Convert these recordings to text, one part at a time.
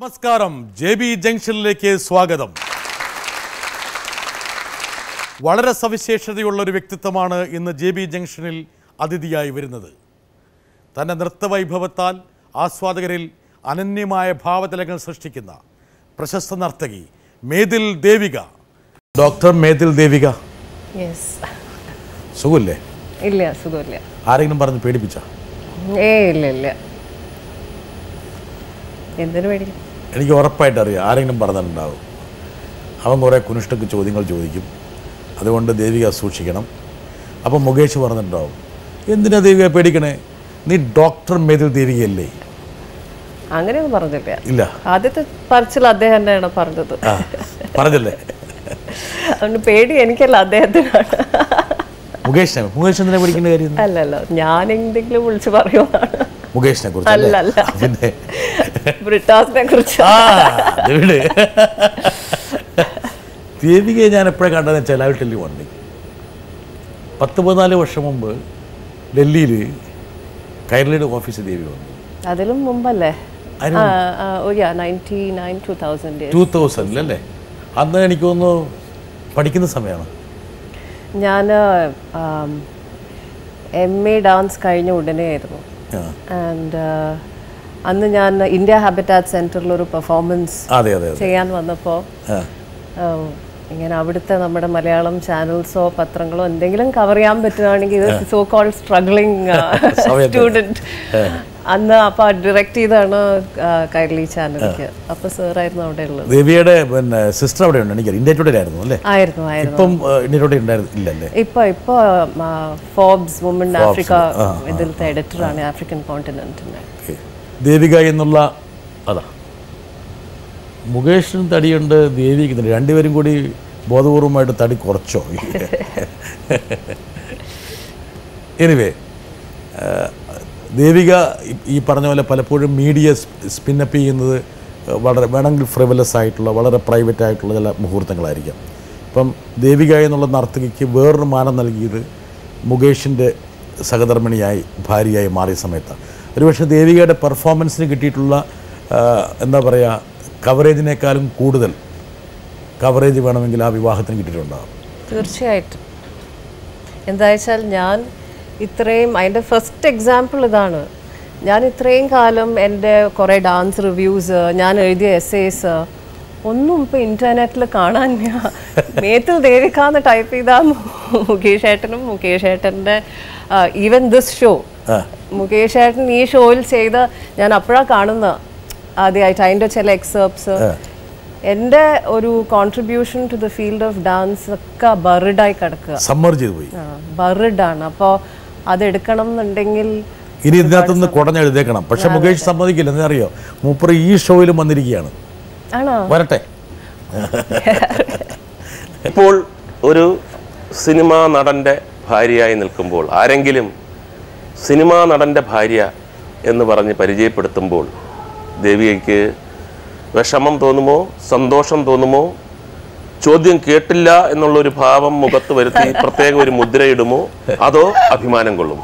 നമസ്കാരം J B ജംഗ്ഷനിലേക്ക് സ്വാഗതം വളരെ സവിശേഷതയുള്ള ഒരു വ്യക്തിത്വമാണ് ഇന്ന് ജെ ബി ജംഗ്ഷനിൽ അതിഥിയായി വരുന്നത് തൻ്റെ നൃത്തവൈഭവത്താൽ ആസ്വാദകരിൽ അനന്യമായ ഭാവതലങ്ങൾ സൃഷ്ടിക്കുന്ന പ്രശസ്ത നർത്തകി മേതിൽ ദേവിക ഡോക്ടർ മേതിൽ ദേവിക യെസ് സുഖമില്ലേ ഇല്ല സുഖമില്ല ആരെങ്കിലും പറഞ്ഞ് പേടിപ്പിച്ച ഏ ഇല്ല ഇല്ല എന്തിനു പേടിക്കും എനിക്ക് ഉറപ്പായിട്ട് അറിയാം ആരെങ്കിലും പറഞ്ഞിട്ടുണ്ടാവും അവൻ കുറേ കുനിഷ്ടക്ക് ചോദ്യങ്ങൾ ചോദിക്കും അതുകൊണ്ട് ദേവിക സൂക്ഷിക്കണം അപ്പം മുകേഷ് പറഞ്ഞിട്ടുണ്ടാവും എന്തിനാ ദേവിക പേടിക്കണേ നീ ഡോക്ടർ മേതിൽ ദേവികയല്ലേ അങ്ങനെയൊന്നും പറഞ്ഞില്ല ഇല്ല ആദ്യത്തെ പറച്ചിൽ അദ്ദേഹം തന്നെയാണ് പറഞ്ഞത് ആ പറഞ്ഞല്ലേ അതുകൊണ്ട് പേടി എനിക്കല്ല അദ്ദേഹത്തിനാണ് മുകേഷിനെ മുകേഷ് എന്തിനാ പേടിക്കേണ്ട കാര്യം അല്ലല്ല ഞാൻ എന്തെങ്കിലും വിളിച്ച് പറയുവാണ് മുകേഷിനെ കുറിച്ച് അല്ല അല്ല പിന്നെ ബ്രിട്ടാസിനെ കുറിച്ച് ആ ദേവിയുടെ ദേവികയെ ഞാൻ എപ്പോഴാണ് കണ്ടതെന്ന് വെച്ചാൽ ഐ ടെല്ലി വണ്ടി പത്ത് പതിനാല് വർഷം മുമ്പ് ഡൽഹിയിൽ കൈരളിയുടെ ഓഫീസിൽ ദേവി വന്നു അതിലും മുമ്പല്ലേ അതിന് ആ, ആ, oh yeah ninety nine two thousand two തൗസൻഡിലല്ലേ അന്ന് എനിക്ക് തോന്നുന്നു പഠിക്കുന്ന സമയമാണ് ഞാൻ എം എ ഡാൻസ് കഴിഞ്ഞ ഉടനെ ആയിരുന്നു ആ. ആൻഡ് അന്ന് ഞാൻ ഇന്ത്യ ഹാബിറ്റാറ്റ് സെൻറ്ററിൽ ഒരു പെർഫോമൻസ് അതെ അതെ അതെ ചെയ്യാൻ വന്നപ്പോൾ ആ ഇങ്ങനെ അവിടുത്തെ നമ്മുടെ മലയാളം ചാനൽസോ പത്രങ്ങളോ എന്തെങ്കിലും കവർ ചെയ്യാൻ പറ്റുകയാണെങ്കിൽ ഇത് സോ കോൾ സ്ട്രഗ്ലിംഗ് സമയത്ത്. സ്റ്റുഡൻറ്റ് അന്ന് അപ്പോൾ ഡയറക്റ്റ് ചെയ്താണ് ആ, കൈരളി ചാനലിലേക്ക് അപ്പോൾ സാറായിരുന്നു അവിടെ ഉള്ളത് ദേവിയുടെ പിന്നെ സിസ്റ്റർ അവിടെ ഉണ്ട് എനിക്കറിയാം ഇന്ത്യ ടുഡേ ആയിരുന്നു അല്ലേ ആയിരുന്നു ആയിരുന്നു ഇപ്പം ഇന്ത്യ ടുഡേ ഉണ്ടായിരുന്നു ഇല്ലല്ലേ ഇപ്പൊ ഇപ്പൊ ഫോബ്സ് വുമൺ ആഫ്രിക്ക ഇതിലത്തെ എഡിറ്ററാണ് ആഫ്രിക്കൻ കോണ്ടിനെന്റിന്റെ ഓക്കെ ദേവിക എന്നുള്ള അതാ മുകേഷിനും തടിയുണ്ട് ദേവിക്കുന്നുണ്ട് രണ്ടുപേരും കൂടി ബോധപൂർവമായിട്ട് തടി കുറച്ചോ എനിവേ ദേവിക ഈ- ഈ പറഞ്ഞ പോലെ പലപ്പോഴും മീഡിയ സ്പിന്നപ്പ് ചെയ്യുന്നത് വളരെ വേണമെങ്കിൽ ഫ്രിവലസ് ആയിട്ടുള്ള വളരെ പ്രൈവറ്റ് ആയിട്ടുള്ള ചില മുഹൂർത്തങ്ങളായിരിക്കാം ഇപ്പം ദേവിക എന്നുള്ള നർത്തകിക്ക് വേറൊരു മാനം നൽകിയത് മുകേഷിൻ്റെ സഹധർമ്മിണിയായി ഭാര്യയായി മാറിയ സമയത്താണ് ഒരുപക്ഷെ ദേവികയുടെ പെർഫോമൻസിന് കിട്ടിയിട്ടുള്ള ആ, എന്താ പറയുക കവറേജിനേക്കാളും കൂടുതൽ കവറേജ് വേണമെങ്കിൽ ആ വിവാഹത്തിന് കിട്ടിയിട്ടുണ്ടാകും തീർച്ചയായിട്ടും എന്താ വെച്ചാൽ ഞാൻ ഇത്രയും അതിൻ്റെ ഫസ്റ്റ് എക്സാമ്പിൾ ഇതാണ് ഞാൻ ഇത്രയും കാലം എൻ്റെ കുറേ ഡാൻസ് റിവ്യൂസ് ഞാൻ എഴുതിയ എസ്സേസ് ഒന്നും ഇപ്പോൾ ഇൻ്റർനെറ്റിൽ കാണാൻ മേത്തിൽ ദേവിക്കാന്ന് ടൈപ്പ് ചെയ്താൽ മുകേഷ് ഏട്ടനും മുകേഷ് ഏട്ടൻ്റെ ഈവൻ ദിസ് ഷോ മുകേഷ് ഏട്ടൻ ഈ ഷോയിൽ ചെയ്ത ഞാൻ അപ്പോഴാണ് കാണുന്നത് ആദ്യമായിട്ട് അതിൻ്റെ ചില എക്സേപ്റ്റ്സ് എൻ്റെ ഒരു contribution to the field of dance ഒക്കെ ബറിഡായി കിടക്കുക സമ്മർ ചെയ്തു പോയി ബറിഡാണ് അപ്പോൾ അതെടുക്കണം എന്നുണ്ടെങ്കിൽ ഇനി ഇതിനകത്തുനിന്ന് കുടഞ്ഞെഴുതേക്കണം പക്ഷെ മുകേഷ് സമ്മതിക്കില്ല എന്നറിയോ മൂപ്പർ ഈ ഷോയിലും വന്നിരിക്കുകയാണ് ആണോ വരട്ടെ ഇപ്പോൾ ഒരു സിനിമാ നടൻ്റെ ഭാര്യയായി നിൽക്കുമ്പോൾ ആരെങ്കിലും സിനിമാ നടൻ്റെ ഭാര്യ എന്ന് പറഞ്ഞ് പരിചയപ്പെടുത്തുമ്പോൾ ദേവികയ്ക്ക് വിഷമം തോന്നുമോ സന്തോഷം തോന്നുമോ ചോദ്യം കേട്ടില്ല എന്നുള്ളൊരു ഭാവം മുഖത്ത് വരുത്തി പ്രത്യേക ഒരു മുദ്രയിടുമോ അതോ അഭിമാനം കൊള്ളുമോ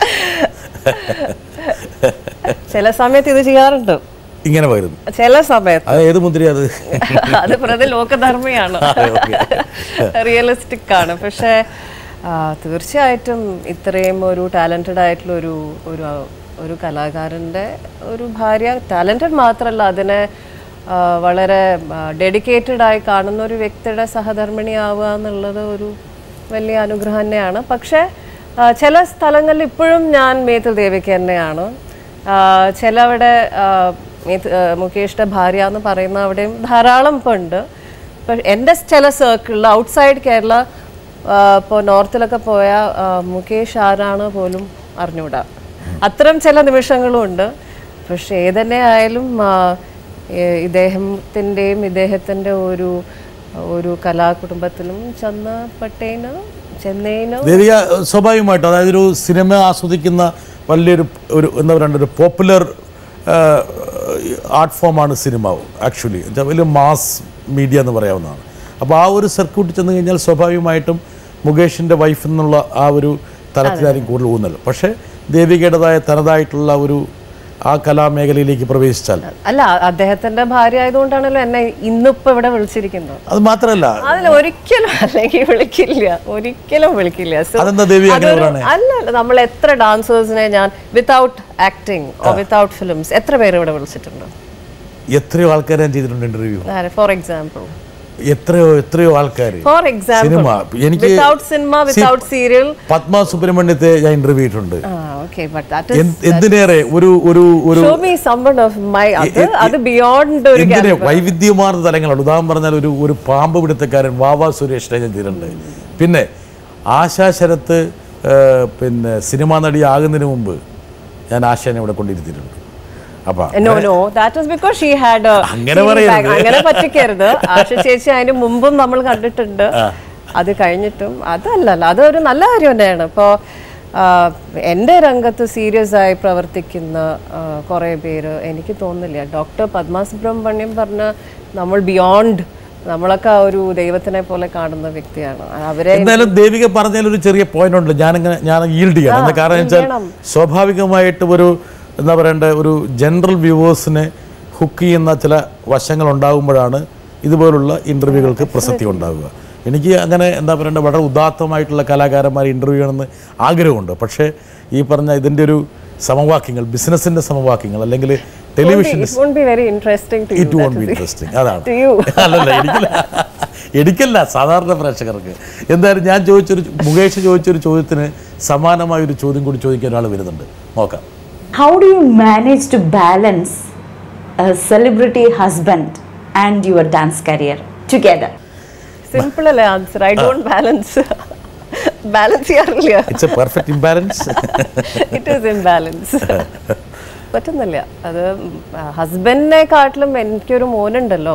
ചില സമയത്ത് ഇത് ചെയ്യാറുണ്ട് ഇങ്ങനെ പകരുന്നു ചില സമയത്ത് അത് ഏത് മുദ്ര അത് അത് പ്രതി ലോകധർമ്മിയാണ് റിയലിസ്റ്റിക് ആണ് പക്ഷേ ആ, തീർച്ചയായിട്ടും ഇത്രയും ഒരു ടാലൻറ്റഡ് ആയിട്ടുള്ള ഒരു ഒരു ഒരു കലാകാരൻ്റെ ഒരു ഭാര്യ ടാലൻറ്റഡ് മാത്രമല്ല അതിനെ ആ, വളരെ ഡെഡിക്കേറ്റഡ് ആയി കാണുന്ന ഒരു വ്യക്തിയുടെ സഹധർമ്മിണിയാവുക എന്നുള്ളത് ഒരു വലിയ അനുഗ്രഹം തന്നെയാണ് പക്ഷേ ആ, ചില സ്ഥലങ്ങളിൽ ഇപ്പോഴും ഞാൻ മേത്തിൽ ദേവിക്ക് തന്നെയാണ് ആ, ചിലവിടെ ആ, മേത്ത്- ആ, മുകേഷിന്റെ ഭാര്യ എന്ന് പറയുന്ന അവിടെയും ധാരാളം ഇപ്പോൾ ഉണ്ട് പക്ഷെ എൻ്റെ ചില സർക്കിളിൽ ഔട്ട്സൈഡ് കേരള ഇപ്പോൾ നോർത്തിലൊക്കെ പോയാൽ മുകേഷ് ആരാണ് പോലും അറിഞ്ഞൂടാ അത്തരം ചില നിമിഷങ്ങളും ഉണ്ട് പക്ഷെ ഏതന്നെ ആയാലും ആ, ഏ- ഇദ്ദേഹത്തിൻ്റെയും ഇദ്ദേഹത്തിൻ്റെ ഒരു ഒരു കലാകുടുംബത്തിലും ചെന്ന് പെട്ടേന് ചെന്നൈനോ ദേവിക സ്വാഭാവികമായിട്ടും അതായത് ഒരു സിനിമ ആസ്വദിക്കുന്ന വലിയൊരു ഒരു എന്താ പറയുക ഒരു പോപ്പുലർ ആർട്ട് ഫോമാണ് സിനിമ ആക്ച്വലി വലിയ മാസ് മീഡിയ എന്ന് പറയാവുന്നതാണ് അപ്പോൾ ആ ഒരു സർക്യൂട്ടിൽ ചെന്ന് കഴിഞ്ഞാൽ സ്വാഭാവികമായിട്ടും മുകേഷിൻ്റെ വൈഫ് എന്നുള്ള ആ ഒരു തലത്തിലായിരിക്കും കൂടുതൽ ഊന്നൽ പക്ഷേ ദേവികയുടേതായ തനതായിട്ടുള്ള ഒരു ആ കലാമേഖലയിലേക്ക് പ്രവേശിച്ചാൽ അല്ല അദ്ദേഹത്തിന്റെ ഭാര്യ ആയതുകൊണ്ടാണല്ലോ എന്നെ ഇന്നിപ്പോ ഇവിടെ വിളിച്ചിരിക്കുന്നത് അത് മാത്രമല്ല അതിൽ ഒരിക്കലും അല്ലെങ്കിൽ വിളിക്കില്ല ഒരിക്കലും വിളിക്കില്ല So, അതെന്താ ദേവി അങ്ങനെ അതൊരു- പറയണേ? അല്ല അല്ല നമ്മൾ എത്ര ഡാൻസേഴ്സിനെ ഞാൻ വിത്തൗട്ട് ആക്ടിങ് വിത്തൗട്ട് ഫിലിംസ് എത്ര പേര് ഇവിടെ വിളിച്ചിട്ടുണ്ട് എത്രയോ ആൾക്കാരെ ഞാൻ ചെയ്തിട്ടുണ്ട് ഇന്റർവ്യൂ ഫോർ എക്സാമ്പിൾ എത്രയോ എത്രയോ ആൾക്കാർ ഫോർ എക്സാമ്പിൾ സിനിമ എനിക്ക് without cinema without serial Padma സുബ്രഹ്മണ്യത്തെ ഞാൻ ഇന്റർവ്യൂ ചെയ്തിട്ടുണ്ട് ഓക്കെ ബട്ട് ദാറ്റ് എന്ത്- എന്തിനേറെ ഒരു ഒരു ഒരു show me summon of my അത് അത് ബിയോണ്ട് ഒരു എന്തിനെ വൈവിധ്യമാർന്ന തലങ്ങളുണ്ട് ഉദാഹരണം പറഞ്ഞാൽ ഒരു ഒരു പാമ്പ് പിടുത്തക്കാരൻ വാവ സുരേഷിനെ ഞാൻ ചെയ്തിട്ടുണ്ട് പിന്നെ ആശാ ശരത്ത് ആ, പിന്നെ സിനിമാ നടി ആകുന്നതിന് മുമ്പ് ഞാൻ ആശാനെ ഇവിടെ കൊണ്ടിരുത്തിയിട്ടുണ്ട് അപ്പൊ no no that is because she had അങ്ങനെ പറയരുത്. അങ്ങനെ പറ്റിക്കരുത് ആശ ചേച്ചി അതിന് മുമ്പും നമ്മൾ കണ്ടിട്ടുണ്ട് അത് കഴിഞ്ഞിട്ടും അതല്ലല്ല അതൊരു നല്ല കാര്യം തന്നെയാണ് ഇപ്പോൾ എൻ്റെ രംഗത്ത് സീരിയസ് ആയി പ്രവർത്തിക്കുന്ന ആ, കുറേ പേര് എനിക്ക് തോന്നുന്നില്ല ഡോക്ടർ പത്മ സുബ്രഹ്മണ്യം പറഞ്ഞ നമ്മൾ ബിയോണ്ട് നമ്മളൊക്കെ ആ ഒരു ദൈവത്തിനെ പോലെ കാണുന്ന വ്യക്തിയാണ് അവരെ എന്തായാലും ദേവിക പറഞ്ഞതിൽ ഒരു ചെറിയ പോയിന്റ് ഉണ്ട് ഞാനിങ്ങനെ ഞാൻ ഈൽഡ് ചെയ്യണം എന്താ കാരണം വെച്ചാൽ സ്വാഭാവികമായിട്ട് ഒരു എന്താ പറയണ്ട ഒരു ജനറൽ വ്യൂവേഴ്സിനെ ഹുക്ക് ചെയ്യുന്ന ചില വശങ്ങൾ ഉണ്ടാകുമ്പോഴാണ് ഇതുപോലുള്ള ഇൻ്റർവ്യൂകൾക്ക് പ്രസക്തി ഉണ്ടാവുക എനിക്ക് അങ്ങനെ എന്താ പറയണ്ട വളരെ ഉദാത്തമായിട്ടുള്ള കലാകാരന്മാരെ ഇൻ്റർവ്യൂ ചെയ്യണമെന്ന് ആഗ്രഹമുണ്ട് പക്ഷേ ഈ പറഞ്ഞ ഇതിൻ്റെ ഒരു സമവാക്യങ്ങൾ ബിസിനസ്സിൻ്റെ സമവാക്യങ്ങൾ അല്ലെങ്കിൽ television it won't be very interesting to it won't be interesting അതാണ് ടു യു അല്ലല്ല എനിക്കല്ല എനിക്കല്ല സാധാരണ പ്രേക്ഷകർക്ക് എന്തായാലും ഞാൻ ചോദിച്ചൊരു മുകേഷ് ചോദിച്ചൊരു ചോദ്യത്തിന് സമാനമായ ഒരു ചോദ്യം കൂടി ചോദിക്കാൻ ഒരാൾ വരുന്നുണ്ട് നോക്കാം How do you manage to balance a celebrity husband and your dance career together? Simple അല്ലേ answer I don't balance balance ചെയ്യാറില്ല it's a perfect imbalance it is imbalance പറ്റുന്നില്ല അത് ഹസ്ബൻഡിനെ കാട്ടിലും എനിക്കൊരു മോനുണ്ടല്ലോ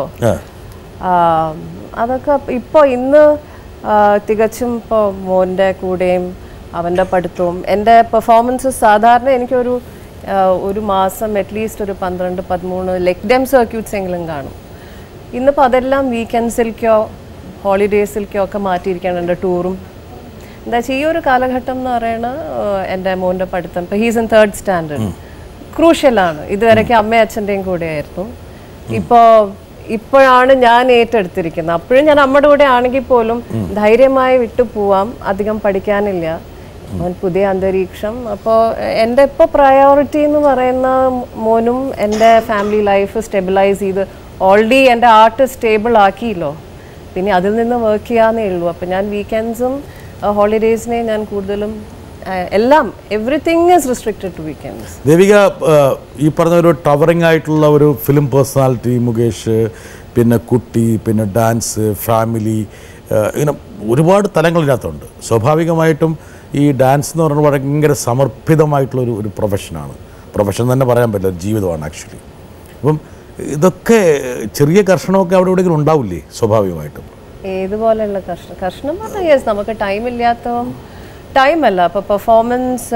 ആ, അതൊക്കെ ഇപ്പോൾ ഇന്ന് ആ, തികച്ചും ഇപ്പോൾ മോൻ്റെ കൂടെയും അവൻ്റെ പഠിത്തവും എൻ്റെ പെർഫോമൻസ് സാധാരണ എനിക്കൊരു ആ, ഒരു മാസം അറ്റ്ലീസ്റ്റ് ഒരു പന്ത്രണ്ട് പതിമൂന്ന് ലെഗ് ഡെം സർക്യൂട്ട്സ് എങ്കിലും കാണും ഇന്നിപ്പോൾ അതെല്ലാം വീക്കെൻഡ്സിലേക്കോ ഹോളിഡേയ്സിലേക്കോ ഒക്കെ മാറ്റിയിരിക്കുകയാണ് എൻ്റെ ടൂറും എന്താ വെച്ചാൽ ഈ ഒരു കാലഘട്ടം എന്ന് പറയുന്നത് എൻ്റെ മോൻ്റെ പഠിത്തം ഇപ്പോൾ ഹീസ് ഇൻ തേർഡ് സ്റ്റാൻഡേർഡ് ക്രൂഷ്യലാണ് ഇതുവരെയൊക്കെ അമ്മയും അച്ഛൻ്റെയും കൂടെ ആയിരുന്നു ഇപ്പോൾ ഇപ്പോഴാണ് ഞാൻ ഏറ്റെടുത്തിരിക്കുന്നത് അപ്പോഴും ഞാൻ അമ്മയുടെ കൂടെ ആണെങ്കിൽ പോലും ധൈര്യമായി വിട്ടു പോവാം അധികം പഠിക്കാനില്ല അവൻ പുതിയ അന്തരീക്ഷം അപ്പോൾ എൻ്റെ ഇപ്പോൾ പ്രയോറിറ്റി എന്ന് പറയുന്ന മോനും എൻ്റെ ഫാമിലി ലൈഫ് സ്റ്റെബിലൈസ് ചെയ്ത് ഓൾറെഡി എൻ്റെ ആർട്ട് സ്റ്റേബിൾ ആക്കിയല്ലോ പിന്നെ അതിൽ നിന്ന് വർക്ക് ചെയ്യാന്നേ ഉള്ളൂ അപ്പം ഞാൻ വീക്കെൻഡ്സും ഹോളിഡേയ്സിനെ ഞാൻ കൂടുതലും ആ, എല്ലാം everything is restricted to weekends Devika ആ, ഈ പറഞ്ഞ ഒരു ടവറിംഗ് ആയിട്ടുള്ള ഒരു ഫിലിം പേഴ്സണാലിറ്റി മുകേഷ് പിന്നെ കുട്ടി പിന്നെ ഡാൻസ് ഫാമിലി ആ, ഇങ്ങനെ ഒരുപാട് തലങ്ങൾ ഇതിനകത്തുണ്ട് സ്വാഭാവികമായിട്ടും ഈ ഡാൻസ് എന്ന് പറയുന്നത് ഭയങ്കര സമർപ്പിതമായിട്ടുള്ള ഒരു ഒരു പ്രൊഫഷനാണ് പ്രൊഫഷൻ തന്നെ പറയാൻ പറ്റില്ല ഒരു ജീവിതമാണ് ആക്ച്വലി അപ്പം ഇതൊക്കെ ചെറിയ കർഷണമൊക്കെ അവിടെ എവിടെയെങ്കിലും ഉണ്ടാവില്ലേ സ്വാഭാവികമായിട്ടും ഏതുപോലെയുള്ള കർഷണം കർഷണം പറഞ്ഞാൽ യെസ് നമുക്ക് ടൈം ഇല്ലാത്തതും ടൈം അല്ല അപ്പോൾ പെർഫോമൻസ്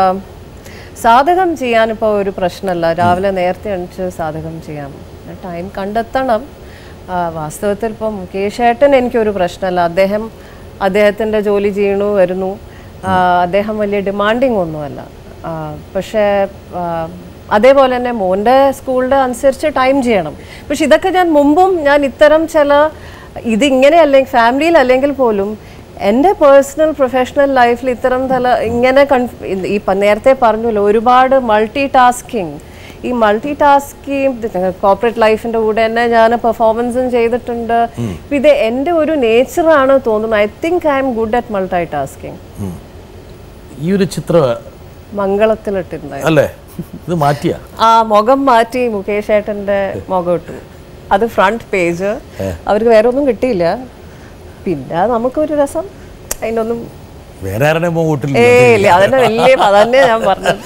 സാധകം ചെയ്യാൻ ഇപ്പോൾ ഒരു പ്രശ്നമല്ല രാവിലെ നേരത്തെ എണിച്ച് സാധകം ചെയ്യാം ടൈം കണ്ടെത്തണം ആ, വാസ്തവത്തിൽ ഇപ്പോൾ മുകേഷ് ഏട്ടൻ എനിക്കൊരു പ്രശ്നമല്ല അദ്ദേഹം അദ്ദേഹത്തിൻ്റെ ജോലി ചെയ്യണു വരുന്നു ആ, അദ്ദേഹം വലിയ ഡിമാൻഡിങ് ഒന്നുമല്ല ആ, പക്ഷേ ആ, അതേപോലെ തന്നെ മോൻ്റെ സ്കൂളിൻ്റെ അനുസരിച്ച് ടൈം ചെയ്യണം പക്ഷെ ഇതൊക്കെ ഞാൻ മുമ്പും ഞാൻ ഇത്തരം ചില ഇതിങ്ങനെ അല്ലെങ്കിൽ ഫാമിലിയിൽ അല്ലെങ്കിൽ പോലും എൻ്റെ പേഴ്സണൽ പ്രൊഫഷണൽ ലൈഫിൽ ഇത്തരം തല ഇങ്ങനെ കൺഫ് ഈ പ- നേരത്തെ പറഞ്ഞല്ലോ ഒരുപാട് മൾട്ടി ടാസ്കിങ് ഈ മൾട്ടി ടാസ്കിങ് കോർപ്പറേറ്റ് ലൈഫിൻ്റെ കൂടെ തന്നെ ഞാൻ പെർഫോമൻസും ചെയ്തിട്ടുണ്ട് ഇപ്പം ഇത് എൻ്റെ ഒരു നേച്ചറാണ് തോന്നുന്നത് I think I'm good at multitasking ഈ ഒരു ചിത്രം മംഗളത്തിലിട്ടുണ്ടായി അല്ലേ ഇത് മാറ്റിയ ആ മുഖം മാറ്റി മുകേഷ് ഏട്ടൻ്റെ മുഖം ഇട്ടു അത് ഫ്രണ്ട് പേജ് അവർക്ക് വേറെ ഒന്നും കിട്ടിയില്ല പിന്നെ നമുക്കൊരു രസം അതിനൊന്നും വേറെ ആരുടെ മുഖം കൂട്ടില്ല ഏ ഇല്ല അതന്നെ വലിയ അതന്നെ ഞാൻ പറഞ്ഞത്